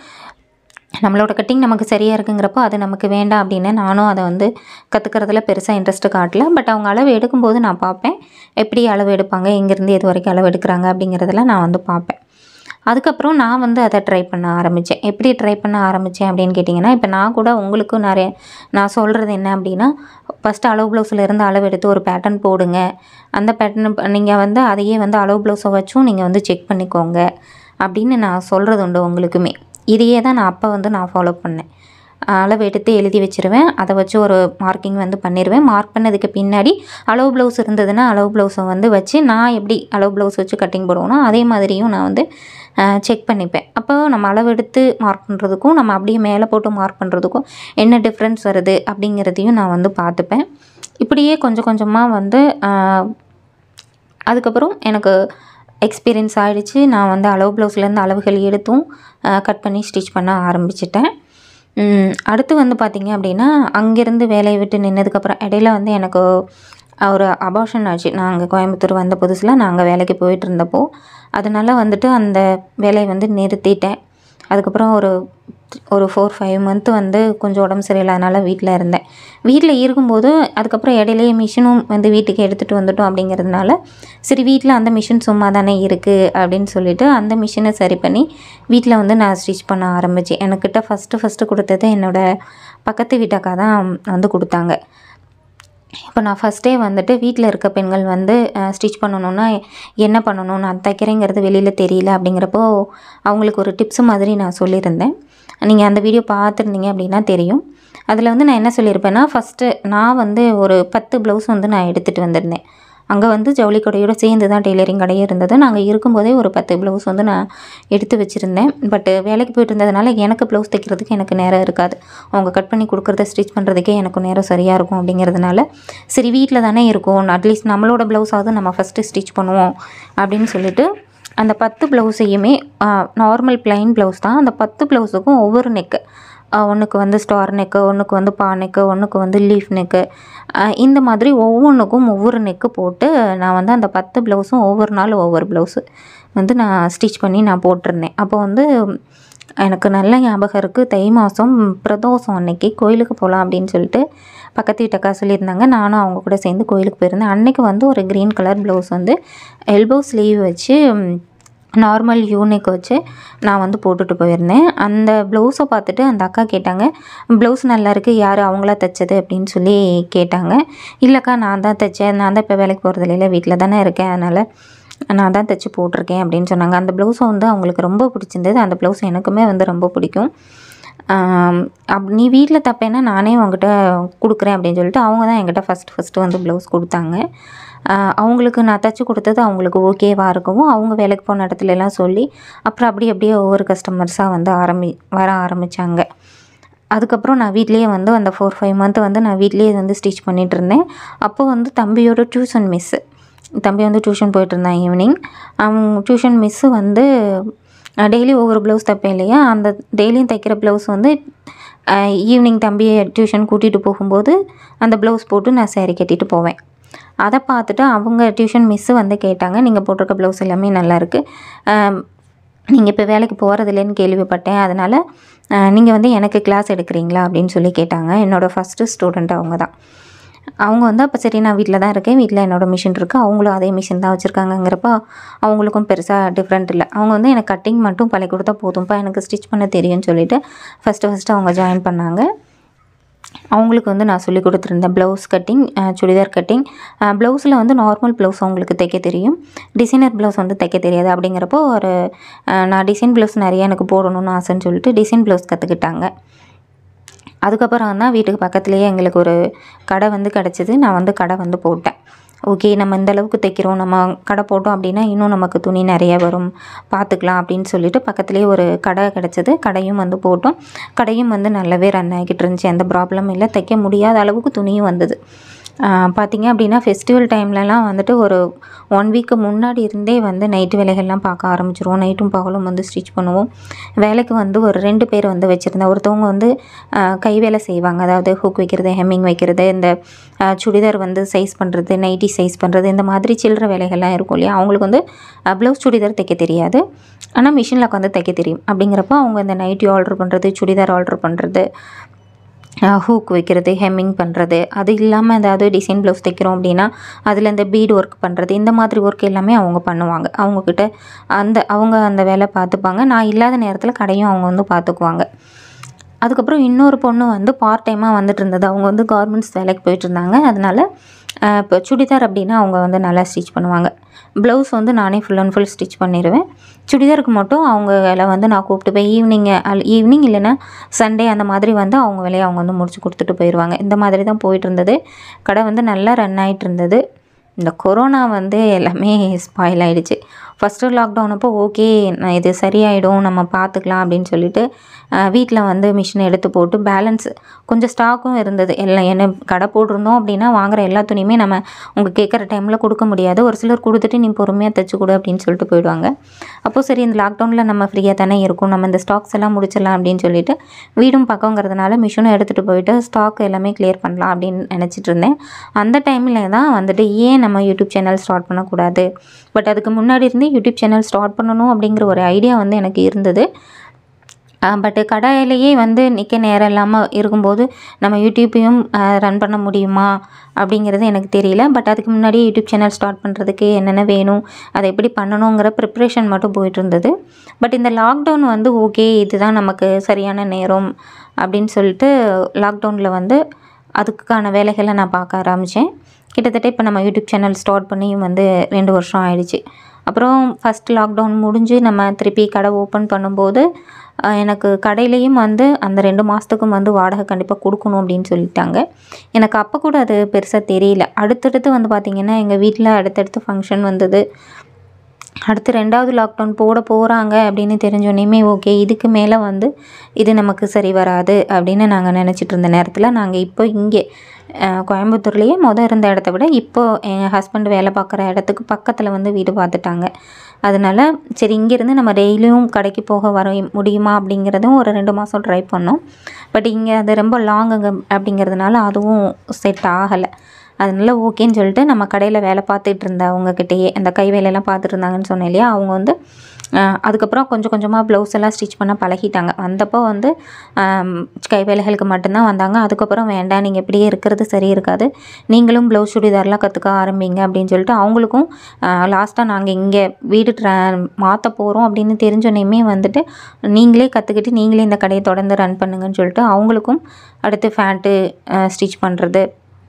நம்மளோட கட்டிங் நமக்கு சரியாக இருக்குங்கிறப்போ அது நமக்கு வேண்டாம் அப்படின்னு நானும் அதை வந்து கற்றுக்கிறதுல பெருசாக இன்ட்ரெஸ்ட்டு காட்டல பட் அவங்க அளவு எடுக்கும்போது நான் பார்ப்பேன் எப்படி அளவு எடுப்பாங்க எங்கேருந்து எது வரைக்கும் அளவு எடுக்கிறாங்க அப்படிங்கிறதெல்லாம் நான் வந்து பார்ப்பேன் அதுக்கப்புறம் நான் வந்து அதை ட்ரை பண்ண ஆரம்பித்தேன் எப்படி ட்ரை பண்ண ஆரம்பித்தேன் அப்படின்னு கேட்டிங்கன்னா இப்போ நான் கூட உங்களுக்கும் நிறைய நான் சொல்கிறது என்ன அப்படின்னா ஃபஸ்ட்டு அளவு ப்ளவுஸில் இருந்து அளவு எடுத்து ஒரு பேட்டர்ன் போடுங்க அந்த பேட்டர்ன் நீங்கள் வந்து அதையே வந்து அளவு ப்ளவுஸை வச்சும் நீங்கள் வந்து செக் பண்ணிக்கோங்க அப்படின்னு நான் சொல்கிறது உண்டு உங்களுக்குமே இதையே தான் நான் அப்போ வந்து நான் ஃபாலோ பண்ணேன் அளவு எடுத்து எழுதி வச்சிருவேன் அதை வச்சு ஒரு மார்க்கிங் வந்து பண்ணிடுவேன் மார்க் பண்ணதுக்கு பின்னாடி அளவு ப்ளவுஸ் இருந்ததுன்னா அளவு ப்ளவுஸை வந்து வச்சு நான் எப்படி அளவு ப்ளவுஸ் வச்சு கட்டிங் போடுவோனோ அதே மாதிரியும் நான் வந்து செக் பண்ணிப்பேன் அப்போ நம்ம அளவு எடுத்து மார்க் பண்ணுறதுக்கும் நம்ம அப்படியே மேலே போட்டு மார்க் பண்ணுறதுக்கும் என்ன டிஃப்ரென்ஸ் வருது அப்படிங்கிறதையும் நான் வந்து பார்த்துப்பேன் இப்படியே கொஞ்சம் கொஞ்சமாக வந்து ஆஹ், அதுக்கப்புறம் எனக்கு எக்ஸ்பீரியன்ஸ் ஆகிடுச்சு நான் வந்து அளவு ப்ளவுஸ்லேருந்து அளவுகள் எடுத்தும் கட் பண்ணி ஸ்டிச் பண்ண ஆரம்பிச்சிட்டேன் ம், அடுத்து வந்து பார்த்திங்க அப்படின்னா அங்கேருந்து வேலையை விட்டு நின்னதுக்கப்புறம் இடையில வந்து எனக்கு ஒரு அபார்ஷன் ஆச்சு நாங்கள் கோயம்புத்தூர் வந்த புதுசில் நாங்கள் வேலைக்கு போயிட்டு இருந்தப்போ அதனால வந்துட்டு அந்த வேலையை வந்து நிறுத்திட்டேன் அதுக்கப்புறம் ஒரு ஒரு ஃபோர் ஃபைவ் மந்த்து வந்து கொஞ்சம் உடம்பு சரியில்லாதனால வீட்டில் இருந்தேன் வீட்டில் இருக்கும்போது அதுக்கப்புறம் இடையிலேயே மிஷினும் வந்து வீட்டுக்கு எடுத்துகிட்டு வந்துட்டோம் அப்படிங்கிறதுனால சரி வீட்டில் அந்த மிஷின் சும்மா தானே இருக்குது அப்படின்னு சொல்லிட்டு அந்த மிஷினை சரி பண்ணி வீட்டில் வந்து நான் ஸ்டிச் பண்ண ஆரம்பித்தேன் எனக்கிட்ட ஃபஸ்ட்டு ஃபஸ்ட்டு கொடுத்தது என்னோடய பக்கத்து வீட்டக்கா தான் வந்து கொடுத்தாங்க இப்போ நான் ஃபஸ்ட்டே வந்துட்டு வீட்டில் இருக்க பெண்கள் வந்து ஸ்டிச் பண்ணணுன்னா என்ன பண்ணணும் நான் தைக்கிறேங்கிறது வெளியில் தெரியல அப்படிங்கிறப்போ அவங்களுக்கு ஒரு டிப்ஸ் மாதிரி நான் சொல்லியிருந்தேன் நீங்கள் அந்த வீடியோ பார்த்துருந்தீங்க அப்படின்னா தெரியும் அதில் வந்து நான் என்ன சொல்லியிருப்பேன்னா ஃபஸ்ட்டு நான் வந்து ஒரு பத்து ப்ளவுஸ் வந்து நான் எடுத்துகிட்டு வந்திருந்தேன் அங்கே வந்து ஜவுளி கடையோட சேர்ந்து தான் டெய்லரிங் கடையே இருந்தது நாங்கள் இருக்கும்போதே ஒரு பத்து ப்ளவுஸ் வந்து நான் எடுத்து வச்சுருந்தேன் பட்டு வேலைக்கு போயிட்டு இருந்ததுனால எனக்கு ப்ளவுஸ் தைக்கிறதுக்கு எனக்கு நேரம் இருக்காது அவங்க கட் பண்ணி கொடுக்குறத ஸ்டிச் பண்ணுறதுக்கே எனக்கு நேரம் சரியாக இருக்கும் அப்படிங்கிறதுனால சரி வீட்டில் தானே இருக்கும் அட்லீஸ்ட் நம்மளோட ப்ளவுஸாவது நம்ம ஃபஸ்ட்டு ஸ்டிச் பண்ணுவோம் அப்படின்னு சொல்லிட்டு அந்த பத்து ப்ளவுஸையுமே நார்மல் பிளைன் ப்ளவுஸ் தான் அந்த பத்து ப்ளவுஸுக்கும் ஒவ்வொரு நெக்கு ஒன்றுக்கு வந்து ஸ்டார் நெக்கு ஒன்றுக்கு வந்து பா நெக்கு ஒன்றுக்கு வந்து லீஃப் நெக்கு இந்த மாதிரி ஒவ்வொன்றுக்கும் ஒவ்வொரு நெக்கு போட்டு நான் வந்து அந்த பத்து ப்ளவுஸும் ஒவ்வொரு நாள் ஒவ்வொரு ப்ளவுஸு வந்து நான் ஸ்டிச் பண்ணி நான் போட்டிருந்தேன் அப்போ வந்து எனக்கு நல்ல ஞாபகம் இருக்குது தை மாதம் பிரதோஷம் அன்னைக்கு கோயிலுக்கு போகலாம் அப்படின்னு சொல்லிட்டு பக்கத்து வீட்டக்கா சொல்லியிருந்தாங்க நானும் அவங்க கூட சேர்ந்து கோயிலுக்கு போயிருந்தேன் அன்னைக்கு வந்து ஒரு க்ரீன் கலர் ப்ளவுஸ் வந்து எல்போ ஸ்லீவ் வச்சு நார்மல் யூனிக் வச்சு நான் வந்து போட்டுட்டு போயிருந்தேன் அந்த ப்ளவுஸை பார்த்துட்டு அந்த அக்கா கேட்டாங்க ப்ளவுஸ் நல்லா இருக்கு யார் அவங்களா தைச்சது அப்படின்னு சொல்லி கேட்டாங்க இல்லைக்கா நான் தான் தைச்சேன் நான் தான் இப்போ வேலைக்கு போகிறது இல்லை வீட்டில் தானே இருக்கேன் அதனால் நான் தான் தைச்சி போட்டிருக்கேன் அப்படின்னு சொன்னாங்க அந்த ப்ளவுஸை வந்து அவங்களுக்கு ரொம்ப பிடிச்சிருந்தது அந்த ப்ளவுஸ் எனக்குமே வந்து ரொம்ப பிடிக்கும் ஆம், அப் நீ வீட்டில் தப்பேன்னா நானே உங்ககிட்ட கொடுக்குறேன் அப்படின்னு சொல்லிட்டு அவங்க தான் என்கிட்ட ஃபஸ்ட்டு ஃபஸ்ட்டு வந்து ப்ளவுஸ் கொடுத்தாங்க ஆ, அவங்களுக்கு நான் தைச்சி கொடுத்தது அவங்களுக்கு ஓகேவாக இருக்கவும் அவங்க வேலைக்கு போன இடத்துல எல்லாம் சொல்லி அப்புறம் அப்படி அப்படியே ஒவ்வொரு கஸ்டமர்ஸாக வந்து ஆரம்பி வர ஆரம்பித்தாங்க அதுக்கப்புறம் நான் வீட்லேயே வந்து அந்த ஃபோர் ஃபைவ் மந்த் வந்து நான் வீட்லேயே வந்து ஸ்டிச் பண்ணிகிட்டு இருந்தேன் அப்போ வந்து தம்பியோட டியூஷன் மிஸ்ஸு தம்பி வந்து டியூஷன் போயிட்டு இருந்தான் ஈவினிங் அவங்க டியூஷன் மிஸ்ஸு வந்து டெய்லி ஒவ்வொரு ப்ளவுஸ் தைப்பேன் இல்லையா அந்த டெய்லியும் தைக்கிற ப்ளவுஸ் வந்து ஈவினிங் தம்பியை டியூஷன் கூட்டிகிட்டு போகும்போது அந்த ப்ளவுஸ் போட்டு நான் saree கட்டிட்டு போவேன் அதை பார்த்துட்டு அவங்க டியூஷன் மிஸ்ஸு வந்து கேட்டாங்க நீங்கள் போட்டிருக்க ப்ளவுஸ் எல்லாமே நல்லாயிருக்கு நீங்கள் இப்போ வேலைக்கு போகிறதில்லன்னு கேள்விப்பட்டேன் அதனால் நீங்கள் வந்து எனக்கு கிளாஸ் எடுக்கிறீங்களா அப்படின்னு சொல்லி கேட்டாங்க என்னோடய ஃபஸ்ட்டு ஸ்டூடெண்ட் அவங்க தான் அவங்க வந்து அப்போ சரி நான் வீட்டில் தான் இருக்கேன் வீட்டில் என்னோடய மிஷின் இருக்குது அவங்களும் அதே மிஷின் தான் வச்சுருக்காங்கங்கிறப்ப அவங்களுக்கும் பெருசாக டிஃப்ரெண்ட் இல்லை அவங்க வந்து எனக்கு கட்டிங் மட்டும் பழகி கொடுத்தா போதும்ப்பா எனக்கு ஸ்டிச் பண்ண தெரியும்னு சொல்லிட்டு ஃபஸ்ட்டு ஃபஸ்ட்டு அவங்க ஜாயின் பண்ணாங்க அவங்களுக்கு வந்து நான் சொல்லி கொடுத்துருந்தேன் ப்ளவுஸ் கட்டிங் சுடிதார் கட்டிங் ப்ளவுஸில் வந்து நார்மல் ப்ளவுஸ் அவங்களுக்கு தைக்க தெரியும் டிசைனர் ப்ளவுஸ் வந்து தைக்க தெரியாது அப்படிங்கிறப்போ ஒரு அஹ், நான் டிசைன் ப்ளவுஸ் நிறைய எனக்கு போடணும்னு ஆசைன்னு சொல்லிட்டு டிசைன் ப்ளவுஸ் கற்றுக்கிட்டாங்க அதுக்கப்புறம் தான் வீட்டுக்கு பக்கத்துலேயே எங்களுக்கு ஒரு கடை வந்து கிடச்சிது நான் வந்து கடை வந்து போட்டேன் ஓகே நம்ம இந்த அளவுக்கு தைக்கிறோம் நம்ம கடை போட்டோம் அப்படின்னா இன்னும் நமக்கு துணி நிறைய வரும் பார்த்துக்கலாம் அப்படின்னு சொல்லிட்டு பக்கத்துலேயே ஒரு கடை கிடச்சிது கடையும் வந்து போட்டோம் கடையும் வந்து நல்லாவே ரன் ஆகிக்கிட்டு இருந்துச்சு எந்த ப்ராப்ளமும் இல்லை தைக்க முடியாத அளவுக்கு துணியும் வந்தது ஆஹ் பார்த்தீங்க அப்படின்னா ஃபெஸ்டிவல் டைம்லலாம் வந்துட்டு ஒரு ஒன் வீக்கு முன்னாடி இருந்தே வந்து நைட்டு வேலைகள்லாம் பார்க்க ஆரம்பிச்சிருவோம் நைட்டும் பகலும் வந்து ஸ்டிச் பண்ணுவோம் வேலைக்கு வந்து ஒரு ரெண்டு பேர் வந்து வச்சுருந்தேன் ஒருத்தவங்க வந்து ஆஹ் கை வேலை செய்வாங்க அதாவது ஹூக் வைக்கிறது ஹெம்மிங் வைக்கிறது இந்த ஆஹ் சுடிதார் வந்து சைஸ் பண்ணுறது நைட்டி சைஸ் பண்ணுறது இந்த மாதிரி சில்லற வேலைகள்லாம் இருக்கும் இல்லையா அவங்களுக்கு வந்து ப்ளவுஸ் சுடிதார் தைக்க தெரியாது ஆனால் மிஷினில் உட்காந்து தைக்க தெரியும் அப்படிங்கிறப்போ அவங்க இந்த நைட்டி ஆர்டர் பண்ணுறது சுடிதார் ஆர்டர் பண்ணுறது ஹூக் வைக்கிறது ஹெம்மிங் பண்ணுறது அது இல்லாமல் ஏதாவது டிசைன் ப்ளவுஸ் தைக்கிறோம் அப்படின்னா அதில் இந்த பீட் ஒர்க் பண்ணுறது இந்த மாதிரி ஒர்க் எல்லாமே அவங்க பண்ணுவாங்க அவங்கக்கிட்ட அந்த அவங்க அந்த வேலை பார்த்துப்பாங்க நான் இல்லாத நேரத்தில் கடையும் அவங்க வந்து பார்த்துக்குவாங்க அதுக்கப்புறம் இன்னொரு பொண்ணு வந்து பார்ட் டைமாக வந்துட்டு இருந்தது அவங்க வந்து கார்மெண்ட்ஸ் வேலைக்கு போயிட்டு இருந்தாங்க அதனால அஹ், இப்போ சுடிதார் அப்படின்னா அவங்க வந்து நல்லா ஸ்டிச் பண்ணுவாங்க ப்ளவுஸ் வந்து நானே ஃபுல் அண்ட் ஃபுல் ஸ்டிச் பண்ணிடுவேன் சுடிதாருக்கு மட்டும் அவங்க வேலை வந்து நான் கூப்பிட்டு போய் ஈவினிங் ஈவினிங் இல்லைன்னா சண்டே அந்த மாதிரி வந்து அவங்க வேலையை அவங்க வந்து முடிச்சு கொடுத்துட்டு போயிடுவாங்க இந்த மாதிரி தான் போயிட்டு இருந்தது கடை வந்து நல்லா ரன் ஆகிட்டு இருந்தது இந்த கொரோனா வந்து எல்லாமே ஸ்பாயில் ஆயிடுச்சு ஃபஸ்ட்டு லாக்டவுன் அப்போ ஓகே நான் இது சரியாயிடும் நம்ம பார்த்துக்கலாம் அப்படின்னு சொல்லிட்டு வீட்டில் வந்து மிஷினை எடுத்து போட்டு பேலன்ஸ் கொஞ்சம் ஸ்டாக்கும் இருந்தது எல்லாம் என்ன கடை போட்டிருந்தோம் அப்படின்னா வாங்குற எல்லா துணியுமே நம்ம உங்கள் கேட்குற டைமில் கொடுக்க முடியாது ஒரு சிலர் கொடுத்துட்டு நீ பொறுமையாக தைச்சு கொடு அப்படின்னு சொல்லிட்டு போயிடுவாங்க அப்போது சரி இந்த லாக்டவுனில் நம்ம ஃப்ரீயாக தானே இருக்கும் நம்ம இந்த ஸ்டாக்ஸ் எல்லாம் முடிச்சிடலாம் அப்படின்னு சொல்லிட்டு வீடும் பக்கங்கிறதுனால மிஷினும் எடுத்துகிட்டு போயிட்டு ஸ்டாக் எல்லாமே கிளியர் பண்ணலாம் அப்படின்னு நினச்சிட்டு இருந்தேன் அந்த டைமில் தான் வந்துட்டு ஏன் நம்ம யூடியூப் சேனல் ஸ்டார்ட் பண்ணக்கூடாது பட் அதுக்கு முன்னாடி இருந்து யூடியூப் சேனல் ஸ்டார்ட் பண்ணணும் அப்படிங்கிற ஒரு ஐடியா வந்து எனக்கு இருந்தது பட்டு கடையிலேயே வந்து நிற்க நேரம் இல்லாமல் இருக்கும்போது நம்ம யூடியூப்பையும் ரன் பண்ண முடியுமா அப்படிங்கிறது எனக்கு தெரியல பட் அதுக்கு முன்னாடி யூடியூப் சேனல் ஸ்டார்ட் பண்ணுறதுக்கு என்னென்ன வேணும் அதை எப்படி பண்ணணுங்கிற ப்ரிப்ரேஷன் மட்டும் போயிட்டு இருந்தது பட் இந்த லாக்டவுன் வந்து ஓகே இதுதான் நமக்கு சரியான நேரம் அப்படின்னு சொல்லிட்டு லாக்டவுனில் வந்து அதுக்கான வேலைகளை நான் பார்க்க ஆரம்பித்தேன் கிட்டத்தட்ட இப்போ நம்ம யூடியூப் சேனல் ஸ்டார்ட் பண்ணியும் வந்து ரெண்டு வருஷம் ஆயிடுச்சு அப்புறம் ஃபஸ்ட் லாக்டவுன் முடிஞ்சு நம்ம திருப்பி கடை ஓப்பன் பண்ணும்போது அஹ், எனக்கு கடையிலையும் வந்து அந்த ரெண்டு மாதத்துக்கும் வந்து வாடகை கண்டிப்பாக கொடுக்கணும் அப்படின்னு சொல்லிட்டாங்க எனக்கு அப்போ கூட அது பெருசாக தெரியல அடுத்தடுத்து வந்து பார்த்திங்கன்னா எங்கள் வீட்டில் அடுத்தடுத்து ஃபங்க்ஷன் வந்தது அடுத்து ரெண்டாவது லாக்டவுன் போட போகிறாங்க அப்படின்னு தெரிஞ்சோன்னே ஓகே இதுக்கு மேலே வந்து இது நமக்கு சரி வராது அப்படின்னு நாங்கள் நினச்சிட்டு இருந்த நேரத்தில் நாங்கள் இப்போ இங்கே அஹ், கோயம்புத்தூர்லேயே மொதல் இருந்த இடத்த விட இப்போ எங்கள் ஹஸ்பண்ட் வேலை பார்க்குற இடத்துக்கு பக்கத்தில் வந்து வீடு பார்த்துட்டாங்க அதனால சரி இங்கேருந்து நம்ம டெய்லியும் கடைக்கு போக வர முடியுமா அப்படிங்கிறதும் ஒரு ரெண்டு மாதம் ட்ரை பண்ணோம் பட் இங்கே அது ரொம்ப லாங்குங்க அப்படிங்கிறதுனால அதுவும் செட் ஆகலை அதனால ஓகேன்னு சொல்லிட்டு நம்ம கடையில் வேலை பார்த்துட்டு இருந்தவங்கக்கிட்டேயே அந்த கை வேலையெல்லாம் பார்த்துட்டு இருந்தாங்கன்னு சொன்னேன் இல்லையா அவங்க வந்து ஆஹ், அதுக்கப்புறம் கொஞ்சம் கொஞ்சமாக ப்ளவுஸ் எல்லாம் ஸ்டிச் பண்ண பழகிட்டாங்க வந்தப்போ வந்து ஆம், கை வேலைகளுக்கு மட்டும்தான் வந்தாங்க அதுக்கப்புறம் வேண்டாம் நீங்கள் இப்படியே இருக்கிறது சரி இருக்காது நீங்களும் ப்ளவுஸ் சுடிதார்லாம் கற்றுக்க ஆரம்பிங்க அப்படின்னு சொல்லிட்டு அவங்களுக்கும் லாஸ்ட்டாக நாங்கள் இங்கே வீடு ட்ரா மாற்ற போகிறோம் அப்படின்னு தெரிஞ்சோன்னே வந்துட்டு நீங்களே கற்றுக்கிட்டு நீங்களே இந்த கடையை தொடர்ந்து ரன் பண்ணுங்கன்னு சொல்லிட்டு அவங்களுக்கும் அடுத்து ஃபேண்ட்டு ஸ்டிச் பண்ணுறது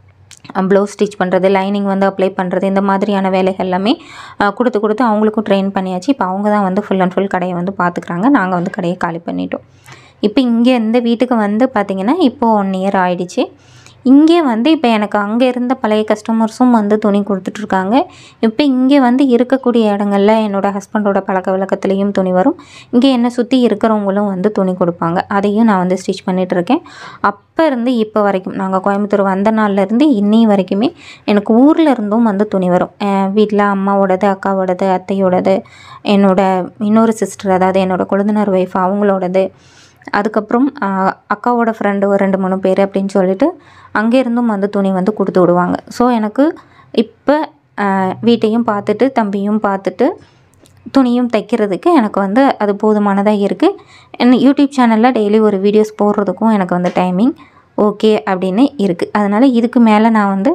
ப்ளவுஸ் ஸ்டிச் பண்ணுறது லைனிங் வந்து அப்ளை பண்ணுறது இந்த மாதிரியான வேலைகள் எல்லாமே அஹ், கொடுத்து கொடுத்து அவங்களுக்கும் ட்ரெயின் பண்ணியாச்சு இப்போ அவங்க தான் வந்து ஃபுல் அண்ட் ஃபுல் கடையை வந்து பார்த்துக்குறாங்க நாங்கள் வந்து கடையை காலி பண்ணிட்டோம் இப்போ இங்கே இந்த வீட்டுக்கு வந்து பார்த்திங்கன்னா இப்போது ஒன் இயர் ஆயிடுச்சு இங்கே வந்து இப்போ எனக்கு அங்கே இருந்த பழைய கஸ்டமர்ஸும் வந்து துணி கொடுத்துட்ருக்காங்க இப்போ இங்கே வந்து இருக்கக்கூடிய இடங்கள்ல என்னோடய ஹஸ்பண்டோட பழக்க வழக்கத்துலேயும் துணி வரும் இங்கே என்னை சுற்றி இருக்கிறவங்களும் வந்து துணி கொடுப்பாங்க அதையும் நான் வந்து ஸ்டிச் பண்ணிகிட்ருக்கேன் அப்போ இருந்து இப்போ வரைக்கும் நாங்கள் கோயம்புத்தூர் வந்த நாள்லேருந்து இன்னி வரைக்குமே எனக்கு ஊரில் இருந்தும் வந்து துணி வரும் வீட்டில் அம்மாவோடது அக்காவோடது அத்தையோடது என்னோட இன்னொரு சிஸ்டர் அதாவது என்னோட கொழுந்தனார் ஒய்ஃப் அவங்களோடது அதுக்கப்புறம் ஆஹ், அக்காவோட ஃப்ரெண்டு ஒரு ரெண்டு மூணு பேர் அப்படின்னு சொல்லிட்டு அங்கே இருந்தும் வந்து துணி வந்து கொடுத்து விடுவாங்க ஸோ எனக்கு இப்போ ஆஹ், வீட்டையும் பார்த்துட்டு தம்பியும் பார்த்துட்டு துணியும் தைக்கிறதுக்கு எனக்கு வந்து அது போதுமானதாக இருக்குது என்ன யூடியூப் சேனலில் டெய்லி ஒரு வீடியோஸ் போடுறதுக்கும் எனக்கு வந்து டைமிங் ஓகே அப்படின்னு இருக்குது அதனால் இதுக்கு மேலே நான் வந்து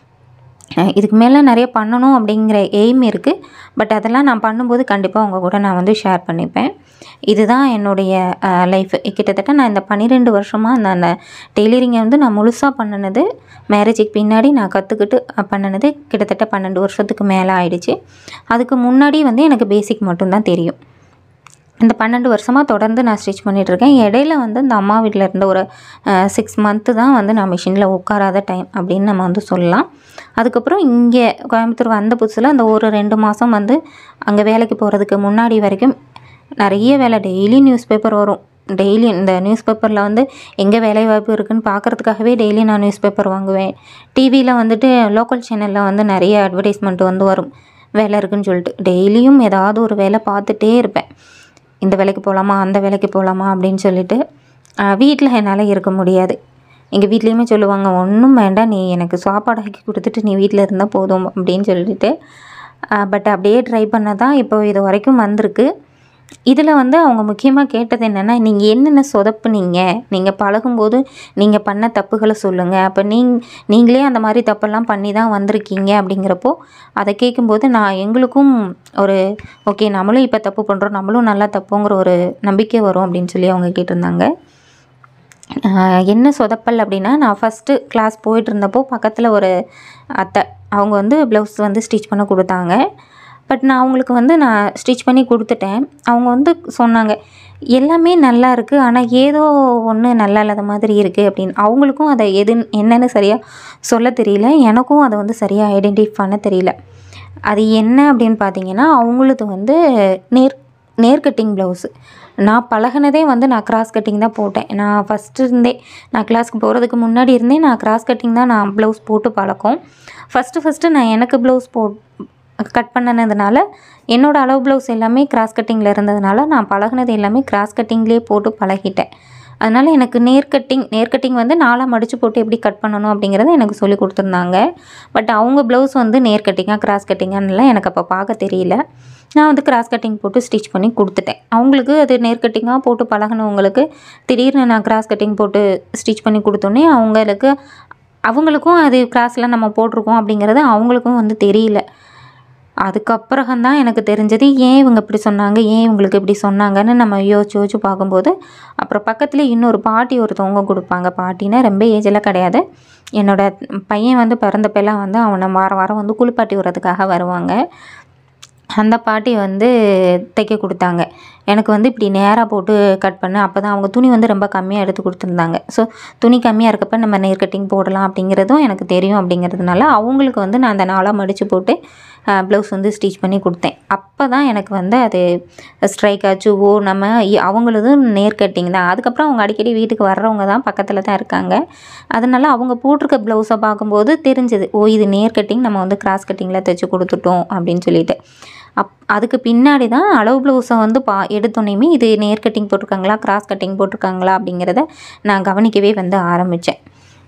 அஹ் இதுக்கு மேலே நிறைய பண்ணணும் அப்படிங்கிற எய்ம் இருக்குது பட் அதெல்லாம் நான் பண்ணும்போது கண்டிப்பாக உங்கள் கூட நான் வந்து ஷேர் பண்ணிப்பேன் இதுதான் என்னுடைய லைஃப் கிட்டத்தட்ட நான் இந்த பன்னிரெண்டு வருஷமாக நான் டெய்லரிங்கை வந்து நான் முழுசாக பண்ணினது மேரேஜுக்கு பின்னாடி நான் கற்றுக்கிட்டு பண்ணினது கிட்டத்தட்ட பன்னெண்டு வருஷத்துக்கு மேலே ஆயிடுச்சு அதுக்கு முன்னாடி வந்து எனக்கு பேசிக் மட்டும்தான் தெரியும் இந்த பன்னெண்டு வருஷமாக தொடர்ந்து நான் ஸ்டிச் பண்ணிகிட்ருக்கேன் இடையில வந்து இந்த அம்மா வீட்டில் இருந்த ஒரு சிக்ஸ் மந்த்து தான் வந்து நான் மிஷினில் உட்காராத டைம் அப்படின்னு நம்ம வந்து சொல்லலாம் அதுக்கப்புறம் இங்கே கோயம்புத்தூர் வந்த புதுசில் அந்த ஒரு ரெண்டு மாதம் வந்து அங்கே வேலைக்கு போகிறதுக்கு முன்னாடி வரைக்கும் நிறைய வேலை டெய்லி நியூஸ் பேப்பர் வரும் டெய்லி இந்த நியூஸ் பேப்பரில் வந்து எங்கே வேலை வாய்ப்பு இருக்குன்னு பார்க்குறதுக்காகவே டெய்லி நான் நியூஸ் பேப்பர் வாங்குவேன் டிவியில் வந்துட்டு லோக்கல் சேனலில் வந்து நிறைய அட்வர்டைஸ்மெண்ட் வந்து வரும் வேலை இருக்குன்னு சொல்லிட்டு டெய்லியும் ஏதாவது ஒரு வேலை பார்த்துட்டே இருப்பேன் இந்த வேலைக்கு போகலாமா அந்த வேலைக்கு போகலாமா அப்படின்னு சொல்லிட்டு வீட்டில் என்னால் இருக்க முடியாது எங்கள் வீட்லேயுமே சொல்லுவாங்க ஒன்றும் வேண்டாம் நீ எனக்கு சாப்பாடு ஆக்கி கொடுத்துட்டு நீ வீட்டில் இருந்தால் போதும் அப்படின்னு சொல்லிட்டு பட் அப்படியே ட்ரை பண்ண தான் இப்போ இது வரைக்கும் வந்திருக்கு இதில் வந்து அவங்க முக்கியமாக கேட்டது என்னென்னா நீங்கள் என்னென்ன சொதப்புனீங்க நீங்கள் பழகும்போது நீங்கள் பண்ண தப்புகளை சொல்லுங்கள் அப்போ நீங் நீங்களே அந்த மாதிரி தப்பெல்லாம் பண்ணி தான் வந்திருக்கீங்க அப்படிங்கிறப்போ அதை கேட்கும்போது நான் எங்களுக்கும் ஒரு ஓகே நம்மளும் இப்போ தப்பு பண்ணுறோம் நம்மளும் நல்லா தப்புங்கிற ஒரு நம்பிக்கை வரும் அப்படின்னு சொல்லி அவங்க கேட்டிருந்தாங்க ஆஹ் என்ன சொதப்பல் அப்படின்னா நான் ஃபஸ்ட்டு கிளாஸ் போயிட்டு இருந்தப்போ பக்கத்தில் ஒரு அத்தை அவங்க வந்து ப்ளவுஸ் வந்து ஸ்டிச் பண்ண கொடுத்தாங்க பட் நான் அவங்களுக்கு வந்து நான் ஸ்டிச் பண்ணி கொடுத்துட்டேன் அவங்க வந்து சொன்னாங்க எல்லாமே நல்லா இருக்குது ஆனால் ஏதோ ஒன்று நல்லா இல்லாத மாதிரி இருக்குது அப்படின்னு அவங்களுக்கும் அதை எது என்னன்னு சரியாக சொல்ல தெரியல எனக்கும் அதை வந்து சரியாக ஐடென்டிஃபை பண்ண தெரியல அது என்ன அப்படின்னு பார்த்தீங்கன்னா அவங்களுக்கு வந்து நேர் நேர் கட்டிங் ப்ளவுஸு நான் பழகுனதே வந்து நான் கிராஸ் கட்டிங் தான் போட்டேன் நான் ஃபஸ்ட்டு இருந்தே நான் கிளாஸ்க்கு போகிறதுக்கு முன்னாடி இருந்தே நான் கிராஸ் கட்டிங் தான் நான் ப்ளவுஸ் போட்டு பழக்கம் ஃபஸ்ட்டு ஃபஸ்ட்டு நான் எனக்கு ப்ளவுஸ் போ கட் பண்ணினதுனால என்னோடய அளவு ப்ளவுஸ் எல்லாமே கிராஸ் கட்டிங்கில் இருந்ததுனால நான் பழகுனது எல்லாமே கிராஸ் கட்டிங்லேயே போட்டு பழகிட்டேன் அதனால் எனக்கு நேர் கட்டிங் நேர் கட்டிங் வந்து நாலாக மடித்து போட்டு எப்படி கட் பண்ணணும் அப்படிங்கிறத எனக்கு சொல்லி கொடுத்துருந்தாங்க பட் அவங்க ப்ளவுஸ் வந்து நேர் கட்டிங்காக கிராஸ் கட்டிங்கான்னுலாம் எனக்கு அப்போ பார்க்க தெரியல நான் வந்து கிராஸ் கட்டிங் போட்டு ஸ்டிச் பண்ணி கொடுத்துட்டேன் அவங்களுக்கு அது நேர் கட்டிங்காக போட்டு பழகினவங்களுக்கு திடீர்னு நான் கிராஸ் கட்டிங் போட்டு ஸ்டிச் பண்ணி கொடுத்தோன்னே அவங்களுக்கு அவங்களுக்கும் அது கிராஸில் நம்ம போட்டிருக்கோம் அப்படிங்கிறது அவங்களுக்கும் வந்து தெரியல அதுக்கப்புறம் தான் எனக்கு தெரிஞ்சது ஏன் இவங்க இப்படி சொன்னாங்க ஏன் இவங்களுக்கு இப்படி சொன்னாங்கன்னு நம்ம யோசிச்சு யோசிச்சு பார்க்கும்போது அப்புறம் பக்கத்தில் இன்னொரு பாட்டி ஒருத்தவங்க கொடுப்பாங்க பாட்டினா ரொம்ப ஏஜெல்லாம் கிடையாது என்னோட பையன் வந்து பிறந்தப்பெல்லாம் வந்து அவனை வாரம் வாரம் வந்து குளிப்பாட்டி விடுறதுக்காக வருவாங்க அந்த பாட்டி வந்து தைக்க கொடுத்தாங்க எனக்கு வந்து இப்படி நேராக போட்டு கட் பண்ண அப்போ தான் அவங்க துணி வந்து ரொம்ப கம்மியாக எடுத்து கொடுத்துருந்தாங்க ஸோ துணி கம்மியாக இருக்கப்ப நம்ம நேர் கட்டிங் போடலாம் அப்படிங்கிறதும் எனக்கு தெரியும் அப்படிங்கிறதுனால அவங்களுக்கு வந்து நான் அந்த நாளாக மடித்து போட்டு ப்ளவுஸ் வந்து ஸ்டிச் பண்ணி கொடுத்தேன் அப்போ தான் எனக்கு வந்து அது ஸ்ட்ரைக் ஆச்சு ஓ நம்ம இ- அவங்களதும் நேர் கட்டிங் தான் அதுக்கப்புறம் அவங்க அடிக்கடி வீட்டுக்கு வர்றவங்க தான் பக்கத்தில் தான் இருக்காங்க அதனால அவங்க போட்டிருக்க ப்ளவுஸை பார்க்கும்போது தெரிஞ்சது ஓ இது நேர் கட்டிங் நம்ம வந்து கிராஸ் கட்டிங்கில் தைச்சு கொடுத்துட்டோம் அப்படின்னு சொல்லிட்டு அப் அதுக்கு பின்னாடி தான் அளவு ப்ளவுஸை வந்து பா எடுத்தோன்னேயுமே இது நேர் கட்டிங் போட்டிருக்காங்களா கிராஸ் கட்டிங் போட்டிருக்காங்களா அப்படிங்கிறத நான் கவனிக்கவே வந்து ஆரம்பித்தேன்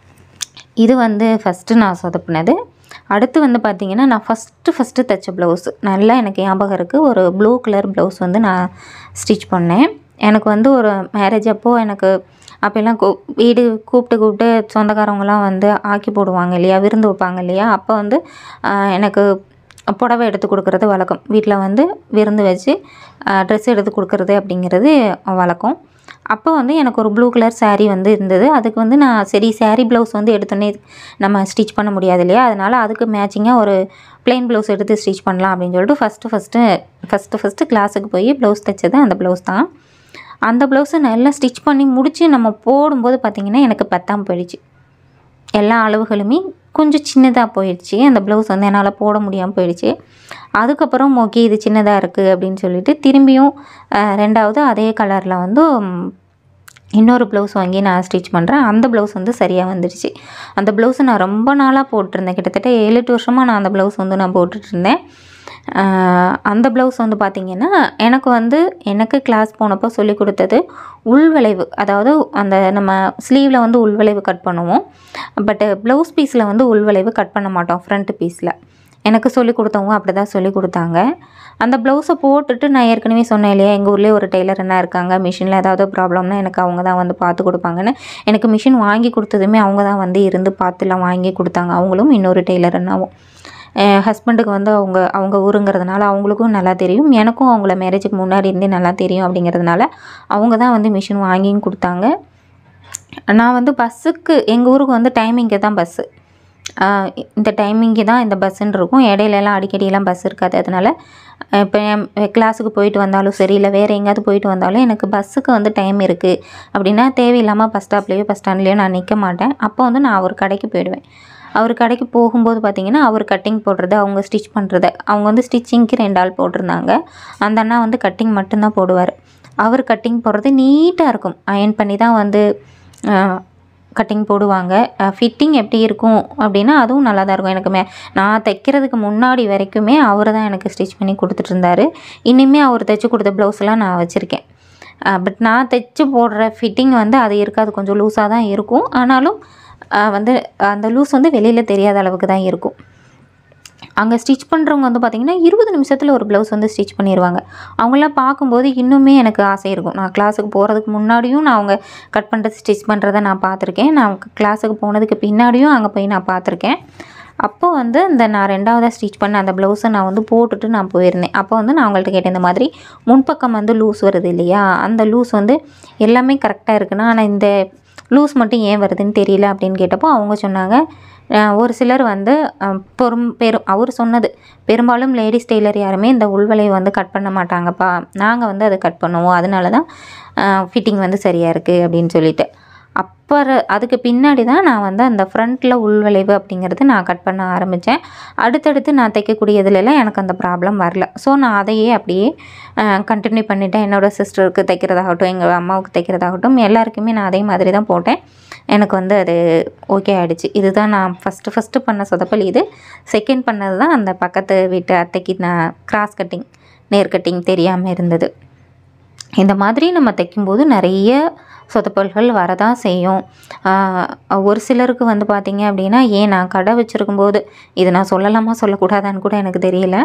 இது வந்து ஃபஸ்ட்டு நான் சொதப்புனது அடுத்து வந்து பார்த்திங்கன்னா நான் ஃபஸ்ட்டு ஃபஸ்ட்டு தைச்ச ப்ளவுஸு நல்லா எனக்கு ஞாபகம் இருக்குது ஒரு ப்ளூ கலர் ப்ளவுஸ் வந்து நான் ஸ்டிச் பண்ணேன் எனக்கு வந்து ஒரு மேரேஜ் அப்போது எனக்கு அப்போல்லாம் கூ வீடு கூப்பிட்டு கூப்பிட்டு சொந்தக்காரவங்களாம் வந்து ஆக்கி போடுவாங்க இல்லையா விருந்து வைப்பாங்க இல்லையா அப்போ வந்து ஆஹ், எனக்கு புடவை எடுத்து கொடுக்குறது வழக்கம் வீட்டில் வந்து விருந்து வச்சு ட்ரெஸ் எடுத்து கொடுக்குறது அப்படிங்கிறது வழக்கம் அப்போ வந்து எனக்கு ஒரு ப்ளூ கலர் saree வந்து இருந்தது அதுக்கு வந்து நான் சரி saree ப்ளவுஸ் வந்து எடுத்தோன்னே நம்ம ஸ்டிச் பண்ண முடியாது இல்லையா அதனால் அதுக்கு மேட்சிங்காக ஒரு ப்ளெயின் ப்ளவுஸ் எடுத்து ஸ்டிச் பண்ணலாம் அப்படின்னு சொல்லிட்டு ஃபஸ்ட்டு ஃபஸ்ட்டு ஃபஸ்ட்டு ஃபஸ்ட்டு கிளாஸுக்கு போய் ப்ளவுஸ் தைச்சது அந்த ப்ளவுஸ் தான் அந்த ப்ளவுஸை நல்லா ஸ்டிச் பண்ணி முடித்து நம்ம போடும்போது பார்த்திங்கன்னா எனக்கு பத்தாம போயிடுச்சு எல்லா அளவுகளுமே கொஞ்சம் சின்னதாக போயிடுச்சு அந்த ப்ளவுஸ் வந்து என்னால் போட முடியாமல் போயிடுச்சு அதுக்கப்புறம் ஓகே இது சின்னதாக இருக்குது அப்படின்னு சொல்லிட்டு திரும்பியும் அஹ், ரெண்டாவது அதே கலரில் வந்து ம், இன்னொரு ப்ளவுஸ் வாங்கி நான் ஸ்டிச் பண்ணுறேன் அந்த ப்ளவுஸ் வந்து சரியாக வந்துடுச்சு அந்த ப்ளவுஸை நான் ரொம்ப நாளாக போட்டிருந்தேன் கிட்டத்தட்ட ஏழு எட்டு வருஷமாக நான் அந்த ப்ளவுஸ் வந்து நான் போட்டுட்டு இருந்தேன் ஆஹ் அந்த ப்ளவுஸ் வந்து பார்த்திங்கன்னா எனக்கு வந்து எனக்கு கிளாஸ் போனப்போ சொல்லி கொடுத்தது உள்வளைவு அதாவது அந்த நம்ம ஸ்லீவில் வந்து உள்வளைவு கட் பண்ணுவோம் பட் ப்ளவுஸ் பீஸில் வந்து உள்வளைவு கட் பண்ண மாட்டோம் ஃப்ரண்ட் பீஸில் எனக்கு சொல்லி கொடுத்தவங்க அப்படி தான் சொல்லி கொடுத்தாங்க அந்த ப்ளவுஸை போட்டுட்டு நான் ஏற்கனவே சொன்னேன் இல்லையா எங்கள் ஊர்லேயே ஒரு டெய்லர் என்ன இருக்காங்க மிஷினில் ஏதாவது ப்ராப்ளம்னா எனக்கு அவங்க தான் வந்து பார்த்து கொடுப்பாங்கன்னு எனக்கு மிஷின் வாங்கி கொடுத்ததுமே அவங்க தான் வந்து இருந்து பார்த்துலாம் வாங்கி கொடுத்தாங்க அவங்களும் இன்னொரு டெய்லர் அண்ணாவும் என் ஹஸ்பண்டுக்கு வந்து அவங்க அவங்க ஊருங்கிறதுனால அவங்களுக்கும் நல்லா தெரியும் எனக்கும் அவங்கள மேரேஜுக்கு முன்னாடி இருந்தே நல்லா தெரியும் அப்படிங்கிறதுனால அவங்க தான் வந்து மிஷின் வாங்கியும் கொடுத்தாங்க நான் வந்து பஸ்ஸுக்கு எங்கள் ஊருக்கு வந்து டைமிங்கு தான் பஸ்ஸு இந்த டைமிங்கு தான் இந்த பஸ்ஸுன்னு இருக்கும் இடையிலலாம் அடிக்கடியெல்லாம் பஸ் இருக்காது அதனால் இப்போ என் கிளாஸுக்கு போயிட்டு வந்தாலும் சரி இல்லை வேறு எங்கேயாவது போயிட்டு வந்தாலும் எனக்கு பஸ்ஸுக்கு வந்து டைம் இருக்குது அப்படின்னா தேவையில்லாமல் பஸ் ஸ்டாப்லேயோ பஸ் ஸ்டாண்ட்லேயோ நான் நிற்க மாட்டேன் அப்போ வந்து நான் ஒரு கடைக்கு போயிடுவேன் அவர் கடைக்கு போகும்போது பார்த்தீங்கன்னா அவர் கட்டிங் போடுறது அவங்க ஸ்டிச் பண்ணுறது அவங்க வந்து ஸ்டிச்சிங்க்கு ரெண்டு ஆள் போட்டிருந்தாங்க அந்த அண்ணா வந்து கட்டிங் மட்டும்தான் போடுவார் அவர் கட்டிங் போடுறது நீட்டாக இருக்கும் அயன் பண்ணி தான் வந்து கட்டிங் போடுவாங்க ஃபிட்டிங் எப்படி இருக்கும் அப்படின்னா அதுவும் நல்லா தான் இருக்கும் எனக்கு மே நான் தைக்கிறதுக்கு முன்னாடி வரைக்குமே அவர் தான் எனக்கு ஸ்டிச் பண்ணி கொடுத்துட்டு இருந்தாரு இன்னுமே அவர் தைச்சி கொடுத்த ப்ளவுஸ்லாம் நான் வச்சுருக்கேன் பட் நான் தைச்சி போடுற ஃபிட்டிங் வந்து அது இருக்காது கொஞ்சம் லூஸாக தான் இருக்கும் ஆனாலும் ஆஹ் வந்து அந்த லூஸ் வந்து வெளியில் தெரியாத அளவுக்கு தான் இருக்கும் அங்கே ஸ்டிச் பண்ணுறவங்க வந்து பார்த்திங்கன்னா இருபது நிமிஷத்தில் ஒரு ப்ளவுஸ் வந்து ஸ்டிச் பண்ணிடுவாங்க அவங்களாம் பார்க்கும்போது இன்னுமே எனக்கு ஆசை இருக்கும் நான் கிளாஸுக்கு போகிறதுக்கு முன்னாடியும் நான் அவங்க கட் பண்ணுறது ஸ்டிச் பண்ணுறதை நான் பார்த்துருக்கேன் நான் கிளாஸுக்கு போனதுக்கு பின்னாடியும் அங்கே போய் நான் பார்த்துருக்கேன் அப்போ வந்து இந்த நான் ரெண்டாவதாக ஸ்டிச் பண்ண அந்த ப்ளவுஸை நான் வந்து போட்டுட்டு நான் போயிருந்தேன் அப்போ வந்து நான் அவங்கள்ட்ட கேட்டேன் இந்த மாதிரி முன்பக்கம் வந்து லூஸ் வருது இல்லையா அந்த லூஸ் வந்து எல்லாமே கரெக்டாக இருக்குன்னா ஆனால் இந்த லூஸ் மட்டும் ஏன் வருதுன்னு தெரியல அப்படின்னு கேட்டப்போ அவங்க சொன்னாங்க அஹ் ஒரு சிலர் வந்து அஹ், பொறும் பெரும் அவர் சொன்னது பெரும்பாலும் லேடிஸ் டெய்லர் யாருமே இந்த உள்வளைவு வந்து கட் பண்ண மாட்டாங்கப்பா நாங்கள் வந்து அதை கட் பண்ணுவோம் அதனால தான் ஃபிட்டிங் வந்து சரியாக இருக்குது அப்படின்னு சொல்லிட்டு அப்புறம் அதுக்கு பின்னாடி தான் நான் வந்து அந்த ஃப்ரண்ட்டில் உள்வளைவு அப்படிங்கிறது நான் கட் பண்ண ஆரம்பித்தேன் அடுத்தடுத்து நான் தைக்கக்கூடியதுலலாம் எனக்கு அந்த ப்ராப்ளம் வரல ஸோ நான் அதையே அப்படியே கண்டினியூ பண்ணிட்டேன் என்னோடய சிஸ்டருக்கு தைக்கிறதாகட்டும் எங்கள் அம்மாவுக்கு தைக்கிறதாகட்டும் எல்லாருக்குமே நான் அதே மாதிரி தான் போட்டேன் எனக்கு வந்து அது ஓகே ஆகிடுச்சு இதுதான் நான் ஃபஸ்ட்டு ஃபஸ்ட்டு பண்ண சொதப்பல் இது செகண்ட் பண்ணது தான் அந்த பக்கத்து வீட்டு அத்தைக்கு நான் கிராஸ் கட்டிங் நேர் கட்டிங் தெரியாமல் இருந்தது இந்த மாதிரி நம்ம தைக்கும்போது நிறைய சொதப்பல்கள் வரதான் செய்யும் ஆஹ் ஒரு சிலருக்கு வந்து பார்த்திங்க அப்படின்னா ஏன் நான் கடை வச்சுருக்கும்போது இது நான் சொல்லலாமா சொல்லக்கூடாதான்னு கூட எனக்கு தெரியல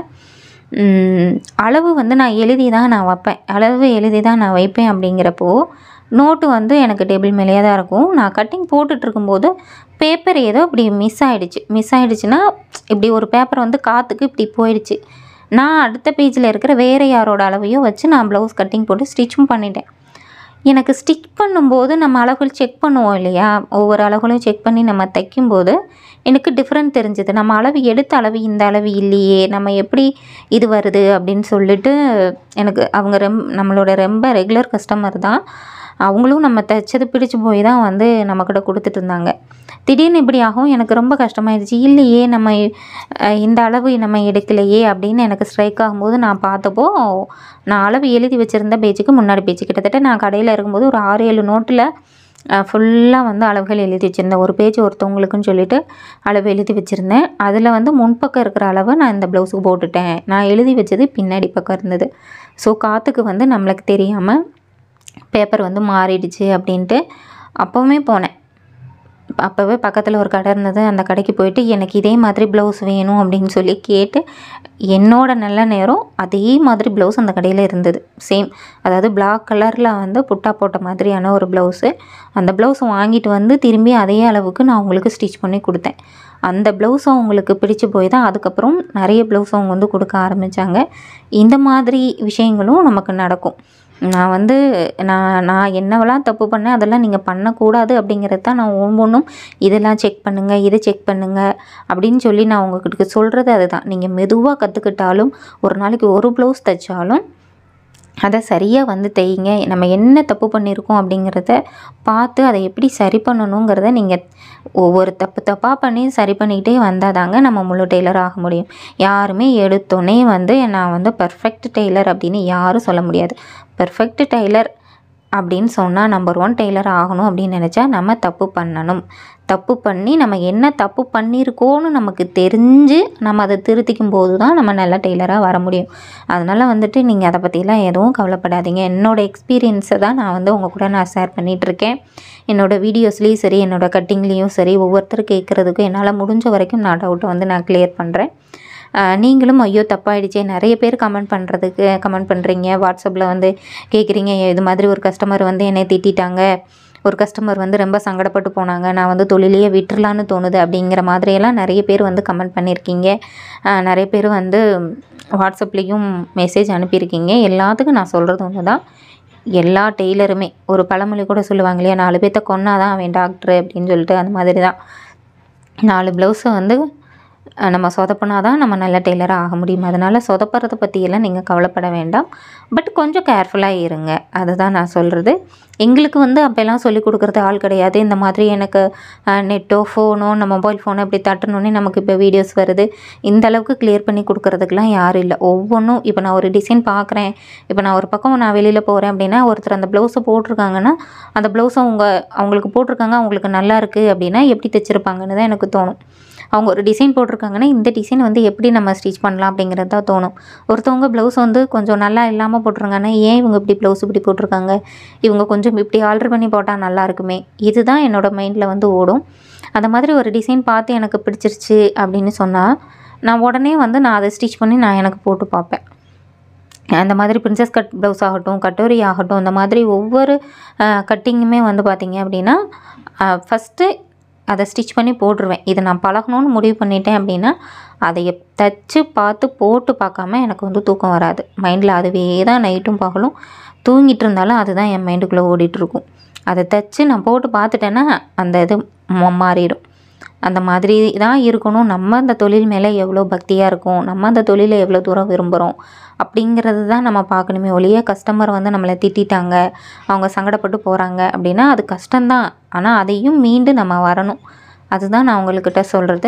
உம், அளவு வந்து நான் எழுதி தான் நான் வைப்பேன் அளவு எழுதி தான் நான் வைப்பேன் அப்படிங்கிறப்போ நோட்டு வந்து எனக்கு டேபிள் மேலேயே தான் இருக்கும் நான் கட்டிங் போட்டுட்டு இருக்கும்போது பேப்பர் ஏதோ இப்படி மிஸ் ஆகிடுச்சு மிஸ் ஆகிடுச்சுன்னா இப்படி ஒரு பேப்பர் வந்து காற்றுக்கு இப்படி போயிடுச்சு நான் அடுத்த பேஜில் இருக்கிற வேறு யாரோட அளவையோ வச்சு நான் ப்ளவுஸ் கட்டிங் போட்டு ஸ்டிச்சும் பண்ணிட்டேன் எனக்கு ஸ்டிச் பண்ணும்போது நம்ம அளவுகள் செக் பண்ணுவோம் இல்லையா ஒவ்வொரு அளவுகளையும் செக் பண்ணி நம்ம தைக்கும்போது எனக்கு டிஃப்ரெண்ட் தெரிஞ்சுது நம்ம அளவு எடுத்த அளவு இந்த அளவு இல்லையே நம்ம எப்படி இது வருது அப்படின்னு சொல்லிட்டு எனக்கு அவங்க ரெம் நம்மளோட ரொம்ப ரெகுலர் கஸ்டமர் தான் அவங்களும் நம்ம தைச்சது பிடிச்சு போய் தான் வந்து நம்மக்கிட்ட கொடுத்துட்டு இருந்தாங்க திடீர்னு இப்படி ஆகும் எனக்கு ரொம்ப கஷ்டமாயிடுச்சு இல்லையே நம்ம அஹ், இந்த அளவு நம்ம எடுக்கலையே அப்படின்னு எனக்கு ஸ்ட்ரைக் ஆகும்போது நான் பார்த்தப்போ நான் அளவு எழுதி வச்சுருந்த பேஜுக்கு முன்னாடி பேஜ் கிட்டத்தட்ட நான் கடையில் இருக்கும்போது ஒரு ஆறு ஏழு நோட்டில் ஃபுல்லாக வந்து அளவுகள் எழுதி வச்சுருந்தேன் ஒரு பேஜ் ஒருத்தவங்களுக்குன்னு சொல்லிட்டு அளவு எழுதி வச்சுருந்தேன் அதில் வந்து முன்பக்கம் இருக்கிற அளவை நான் இந்த ப்ளவுஸுக்கு போட்டுட்டேன் நான் எழுதி வச்சது பின்னாடி பக்கம் இருந்தது ஸோ காற்றுக்கு வந்து நம்மளுக்கு தெரியாமல் பேப்பர் வந்து மாறிடுச்சு அப்படின்ட்டு அப்போவுமே போனேன் அப்போவே பக்கத்தில் ஒரு கடை இருந்தது அந்த கடைக்கு போயிட்டு எனக்கு இதே மாதிரி ப்ளவுஸ் வேணும் அப்படின்னு சொல்லி கேட்டு என்னோட நல்ல நேரம் அதே மாதிரி ப்ளவுஸ் அந்த கடையில் இருந்தது சேம் அதாவது பிளாக் கலரில் வந்து புட்டா போட்ட மாதிரியான ஒரு ப்ளவுஸு அந்த ப்ளவுஸ் வாங்கிட்டு வந்து திரும்பி அதே அளவுக்கு நான் அவங்களுக்கு ஸ்டிச் பண்ணி கொடுத்தேன் அந்த ப்ளவுஸ் அவங்களுக்கு பிடிச்சு போய் தான் அதுக்கப்புறம் நிறைய ப்ளவுஸ் அவங்க வந்து கொடுக்க ஆரம்பித்தாங்க இந்த மாதிரி விஷயங்களும் நமக்கு நடக்கும் நான் வந்து நான் நான் என்னவெல்லாம் தப்பு பண்ணேன் அதெல்லாம் நீங்கள் பண்ணக்கூடாது அப்படிங்கிறது தான் நான் ஒவ்வொன்றும் இதெல்லாம் செக் பண்ணுங்கள் இதை செக் பண்ணுங்கள் அப்படின்னு சொல்லி நான் உங்ககிட்ட சொல்கிறது அதுதான் நீங்கள் மெதுவாக கற்றுக்கிட்டாலும் ஒரு நாளைக்கு ஒரு ப்ளவுஸ் தைச்சாலும் அதை சரியாக வந்து தையுங்க நம்ம என்ன தப்பு பண்ணியிருக்கோம் அப்படிங்கிறத பார்த்து அதை எப்படி சரி பண்ணணுங்கிறத நீங்கள் ஒவ்வொரு தப்பு தப்பாக பண்ணி சரி பண்ணிக்கிட்டே வந்தால் தாங்க நம்ம முழு டெய்லர் ஆக முடியும் யாருமே எடுத்தோடனே வந்து நான் வந்து பர்ஃபெக்ட் டெய்லர் அப்படின்னு யாரும் சொல்ல முடியாது பர்ஃபெக்ட் டெய்லர் அப்படின்னு சொன்னால் நம்பர் ஒன் டெய்லர் ஆகணும் அப்படின்னு நினச்சா நம்ம தப்பு பண்ணணும் தப்பு பண்ணி நம்ம என்ன தப்பு பண்ணியிருக்கோன்னு நமக்கு தெரிஞ்சு நம்ம அதை திருத்திக்கும் போது தான் நம்ம நல்ல டெய்லராக வர முடியும் அதனால் வந்துட்டு நீங்கள் அதை பற்றிலாம் எதுவும் கவலைப்படாதீங்க என்னோடய எக்ஸ்பீரியன்ஸை தான் நான் வந்து உங்கள் கூட நான் ஷேர் பண்ணிகிட்ருக்கேன் என்னோடய வீடியோஸ்லேயும் சரி என்னோடய கட்டிங்லேயும் சரி ஒவ்வொருத்தர் கேட்குறதுக்கும் என்னால் முடிஞ்ச வரைக்கும் நான் டவுட்டை வந்து நான் கிளியர் பண்ணுறேன் ஆஹ் நீங்களும் ஐயோ தப்பாயிடுச்சே நிறைய பேர் கமெண்ட் பண்ணுறதுக்கு கமெண்ட் பண்ணுறீங்க வாட்ஸ்அப்பில் வந்து கேட்குறீங்க இது மாதிரி ஒரு கஸ்டமர் வந்து என்னை திட்டிட்டாங்க ஒரு கஸ்டமர் வந்து ரொம்ப சங்கடப்பட்டு போனாங்க நான் வந்து தொழிலையே விட்டுறலான்னு தோணுது அப்படிங்கிற மாதிரியெல்லாம் நிறைய பேர் வந்து கமெண்ட் பண்ணியிருக்கீங்க ஆஹ் நிறைய பேர் வந்து வாட்ஸ்அப்லேயும் மெசேஜ் அனுப்பியிருக்கீங்க எல்லாத்துக்கும் நான் சொல்கிறது ஒன்று தான் எல்லா டெய்லருமே ஒரு பழமொழி கூட சொல்லுவாங்க இல்லையா நாலு பேர்த்த கொன்னாதான் அவன் டாக்டர் அப்படின்னு சொல்லிட்டு அந்த மாதிரி தான் நாலு ப்ளவுஸை வந்து அஹ், நம்ம சொதப்பினா தான் நம்ம நல்ல டெய்லராக ஆக முடியும் அதனால் சொதப்புறதை பற்றியெல்லாம் நீங்கள் கவலைப்பட வேண்டாம் பட் கொஞ்சம் கேர்ஃபுல்லாக இருங்க அதுதான் நான் சொல்கிறது எங்களுக்கு வந்து அப்போல்லாம் சொல்லி கொடுக்குறது ஆள் கிடையாது இந்த மாதிரி எனக்கு நெட்டோ ஃபோனோ நம்ம மொபைல் ஃபோனோ இப்படி தட்டணுன்னே நமக்கு இப்போ வீடியோஸ் வருது இந்த அளவுக்கு கிளியர் பண்ணி கொடுக்குறதுக்கெலாம் யாரும் இல்லை ஒவ்வொன்றும் இப்போ நான் ஒரு டிசைன் பார்க்குறேன் இப்போ நான் ஒரு பக்கம் நான் வெளியில் போகிறேன் அப்படின்னா ஒருத்தர் அந்த ப்ளவுஸை போட்டிருக்காங்கன்னா அந்த ப்ளவுஸை அவங்க அவங்களுக்கு போட்டிருக்காங்க அவங்களுக்கு நல்லா இருக்குது அப்படின்னா எப்படி தைச்சிருப்பாங்கன்னு தான் எனக்கு தோணும் அவங்க ஒரு டிசைன் போட்டிருக்காங்கன்னா இந்த டிசைன் வந்து எப்படி நம்ம ஸ்டிச் பண்ணலாம் அப்படிங்கிறது தான் தோணும் ஒருத்தவங்க ப்ளவுஸ் வந்து கொஞ்சம் நல்லா இல்லாமல் போட்டிருக்காங்கன்னா ஏன் இவங்க இப்படி ப்ளவுஸ் இப்படி போட்டிருக்காங்க இவங்க கொஞ்சம் இப்படி ஆல்ட்ரு பண்ணி போட்டால் நல்லா இருக்குமே இதுதான் என்னோடய மைண்டில் வந்து ஓடும் அந்த மாதிரி ஒரு டிசைன் பார்த்து எனக்கு பிடிச்சிருச்சு அப்படின்னு சொன்னால் நான் உடனே வந்து நான் அதை ஸ்டிச் பண்ணி நான் எனக்கு போட்டு பார்ப்பேன் அந்த மாதிரி பிரின்சஸ் கட் ப்ளவுஸ் ஆகட்டும் கட்டோரி ஆகட்டும் இந்த மாதிரி ஒவ்வொரு கட்டிங்குமே வந்து பார்த்திங்க அப்படின்னா ஃபஸ்ட்டு அதை ஸ்டிச் பண்ணி போட்டுருவேன் இதை நான் பழகணும்னு முடிவு பண்ணிட்டேன் அப்படின்னா அதை எப் தச்சு பார்த்து போட்டு பார்க்காம எனக்கு வந்து தூக்கம் வராது மைண்டில் அதுவே தான் நைட்டும் பகலும் தூங்கிட்டு இருந்தாலும் அதுதான் என் மைண்டுக்குள்ளே ஓடிட்டுருக்கும் அதை தச்சு நான் போட்டு பார்த்துட்டேன்னா அந்த இது ம- மாறிடும் அந்த மாதிரி தான் இருக்கணும் நம்ம அந்த தொழில் மேலே எவ்வளோ பக்தியாக இருக்கோம் நம்ம அந்த தொழிலை எவ்வளோ தூரம் விரும்புகிறோம் அப்படிங்கிறது தான் நம்ம பார்க்கணுமே ஒழிய கஸ்டமர் வந்து நம்மளை திட்டிட்டாங்க அவங்க சங்கடப்பட்டு போகிறாங்க அப்படின்னா அது கஷ்டம்தான் ஆனால் அதையும் மீண்டு நம்ம வரணும் அதுதான் நான் உங்கள்கிட்ட சொல்கிறது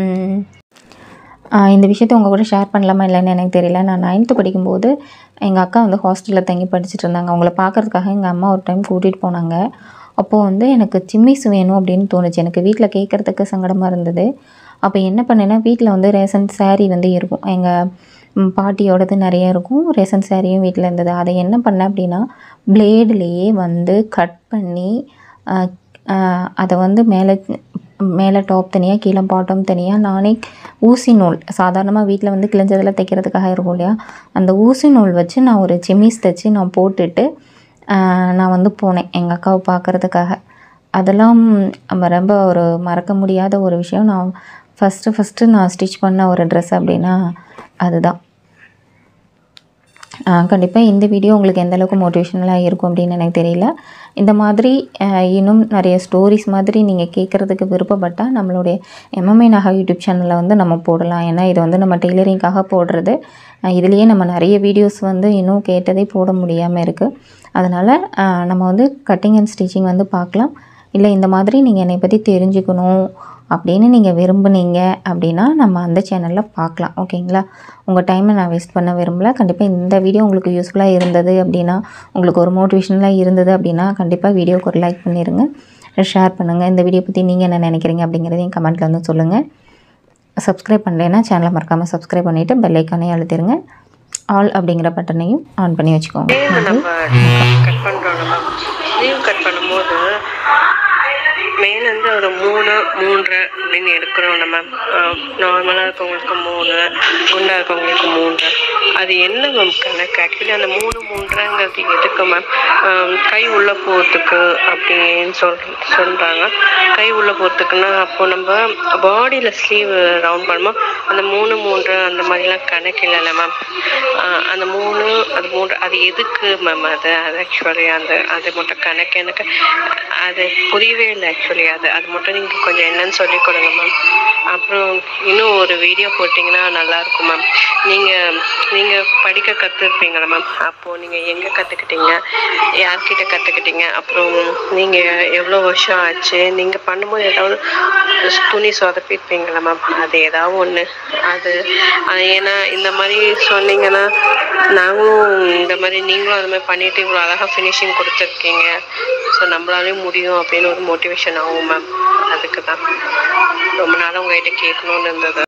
இந்த விஷயத்த உங்கள் கூட ஷேர் பண்ணலாமா இல்லைன்னு எனக்கு தெரியல நான் நைன்த்து படிக்கும்போது எங்கள் அக்கா வந்து ஹாஸ்டலில் தங்கி படிச்சுட்டு இருந்தாங்க அவங்கள பார்க்கறதுக்காக எங்கள் அம்மா ஒரு டைம் கூட்டிகிட்டு போனாங்க அப்போது வந்து எனக்கு சிம்மிஸ் வேணும் அப்படின்னு தோணுச்சு எனக்கு வீட்டில் கேட்குறதுக்கு சங்கடமாக இருந்தது அப்போ என்ன பண்ணேன்னா வீட்டில் வந்து ரேஷன் saree வந்து இருக்கும் எங்கள் பாட்டியோடது நிறைய இருக்கும் ரேஷன் சாரியும் வீட்டில் இருந்தது அதை என்ன பண்ணேன் அப்படின்னா பிளேடுலேயே வந்து கட் பண்ணி ஆஹ், ஆஹ், அதை வந்து மேலே மேலே டாப் தனியாக கீழே பாட்டம் தனியாக நானே ஊசி நூல் சாதாரணமாக வீட்டில் வந்து கிழிஞ்சதில் தைக்கிறதுக்காக இருக்கும் இல்லையா அந்த ஊசி நூல் வச்சு நான் ஒரு செமிஸ் தைச்சி நான் போட்டுட்டு ஆஹ், நான் வந்து போனேன் எங்கள் அக்காவை பார்க்குறதுக்காக அதெல்லாம் நம்ம ரொம்ப ஒரு மறக்க முடியாத ஒரு விஷயம் நான் ஃபஸ்ட்டு ஃபஸ்ட்டு நான் ஸ்டிச் பண்ண ஒரு ட்ரெஸ் அப்படின்னா அதுதான் கண்டிப்பாக இந்த வீடியோ உங்களுக்கு எந்த அளவுக்கு மோட்டிவேஷனலாக இருக்கும் அப்படின்னு எனக்கு தெரியல இந்த மாதிரி ஆஹ், இன்னும் நிறைய ஸ்டோரிஸ் மாதிரி நீங்கள் கேட்குறதுக்கு விருப்பப்பட்டால் நம்மளுடைய எம்எம்ஐ நகா யூடியூப் சேனலில் வந்து நம்ம போடலாம் ஏன்னா இது வந்து நம்ம டெய்லரிங்காக போடுறது ஆஹ், இதுலேயே நம்ம நிறைய வீடியோஸ் வந்து இன்னும் கேட்டதே போட முடியாமல் இருக்குது அதனால் நம்ம வந்து கட்டிங் அண்ட் ஸ்டிச்சிங் வந்து பார்க்கலாம் இல்லை இந்த மாதிரி நீங்கள் என்னை பற்றி தெரிஞ்சுக்கணும் அப்படின்னு நீங்கள் விரும்புனீங்க அப்படின்னா நம்ம அந்த சேனலில் பார்க்கலாம் ஓகேங்களா உங்கள் டைமை நான் வேஸ்ட் பண்ண விரும்பல கண்டிப்பாக இந்த வீடியோ உங்களுக்கு யூஸ்ஃபுல்லாக இருந்தது அப்படின்னா உங்களுக்கு ஒரு மோட்டிவேஷனலாக இருந்தது அப்படின்னா கண்டிப்பாக வீடியோக்கு ஒரு லைக் பண்ணிடுங்க ஷேர் பண்ணுங்கள் இந்த வீடியோ பற்றி நீங்கள் என்ன நினைக்கிறீங்க அப்படிங்கிறதையும் கமெண்ட்டில் வந்து சொல்லுங்கள் சப்ஸ்கிரைப் பண்ணலைன்னா சேனலை மறக்காமல் சப்ஸ்கிரைப் பண்ணிவிட்டு பெல் ஐக்கானையும் அழுத்திடுங்க ஆல் அப்படிங்கிற பட்டனையும் ஆன் பண்ணி வச்சுக்கோங்க ஸ்லீவ் நம்ம கட் பண்ணுறோம் நம்ம ஸ்லீவ் கட் பண்ணும்போது மேலேருந்து ஒரு மூணு மூன்றரை அப்படின்னு எடுக்கிறோம் நம்ம நார்மலாக இருக்கவங்களுக்கு மூணு குண்டாக இருக்கவங்களுக்கு மூன்று அது என்ன மேம் கணக்கு ஆக்சுவலி அந்த மூணு மூன்றுங்கிறது எதுக்கு மேம் கை உள்ளே போகிறதுக்கு அப்படின்னு சொல் சொல்கிறாங்க கை உள்ளே போகிறதுக்குன்னா அப்போ நம்ம பாடியில் ஸ்லீவ் ரவுண்ட் பண்ணும்போது அந்த மூணு மூன்று அந்த மாதிரிலாம் கணக்கு இல்லைல்ல மேம் அந்த மூணு அது மூன்று அது எதுக்கு மேம் அது அது ஆக்சுவலி அந்த அது மட்டும் கணக்கு எனக்கு அது புரியவே இல்லை ஆக்சுவலி அது அது மட்டும் நீங்கள் கொஞ்சம் என்னன்னு சொல்லி கொடுங்க மேம் அப்புறம் இன்னும் ஒரு வீடியோ போட்டிங்கன்னா நல்லாயிருக்கும் மேம் நீங்கள் நீங்கள் படிக்க கற்றுருப்பீங்களா மேம் அப்போது நீங்கள் எங்கே கற்றுக்கிட்டீங்க யார்கிட்ட கற்றுக்கிட்டீங்க அப்புறம் நீங்கள் எவ்வளோ வருஷம் ஆச்சு நீங்கள் பண்ணும்போது ஏதாவது துணி சொதப்பிருப்பீங்களா மேம் அது ஏதாவது ஒன்று அது அது ஏன்னா இந்த மாதிரி சொன்னீங்கன்னா நாங்களும் இந்த மாதிரி நீங்களும் அது மாதிரி பண்ணிட்டு இவ்வளோ அழகாக ஃபினிஷிங் கொடுத்துருக்கீங்க ஸோ நம்மளாலையும் முடியும் அப்படின்னு ஒரு மோட்டிவேஷன் ஆகும் மேம் அதுக்கு தான் ரொம்ப நாளாக உங்ககிட்ட கேட்கணுன்னு இருந்தது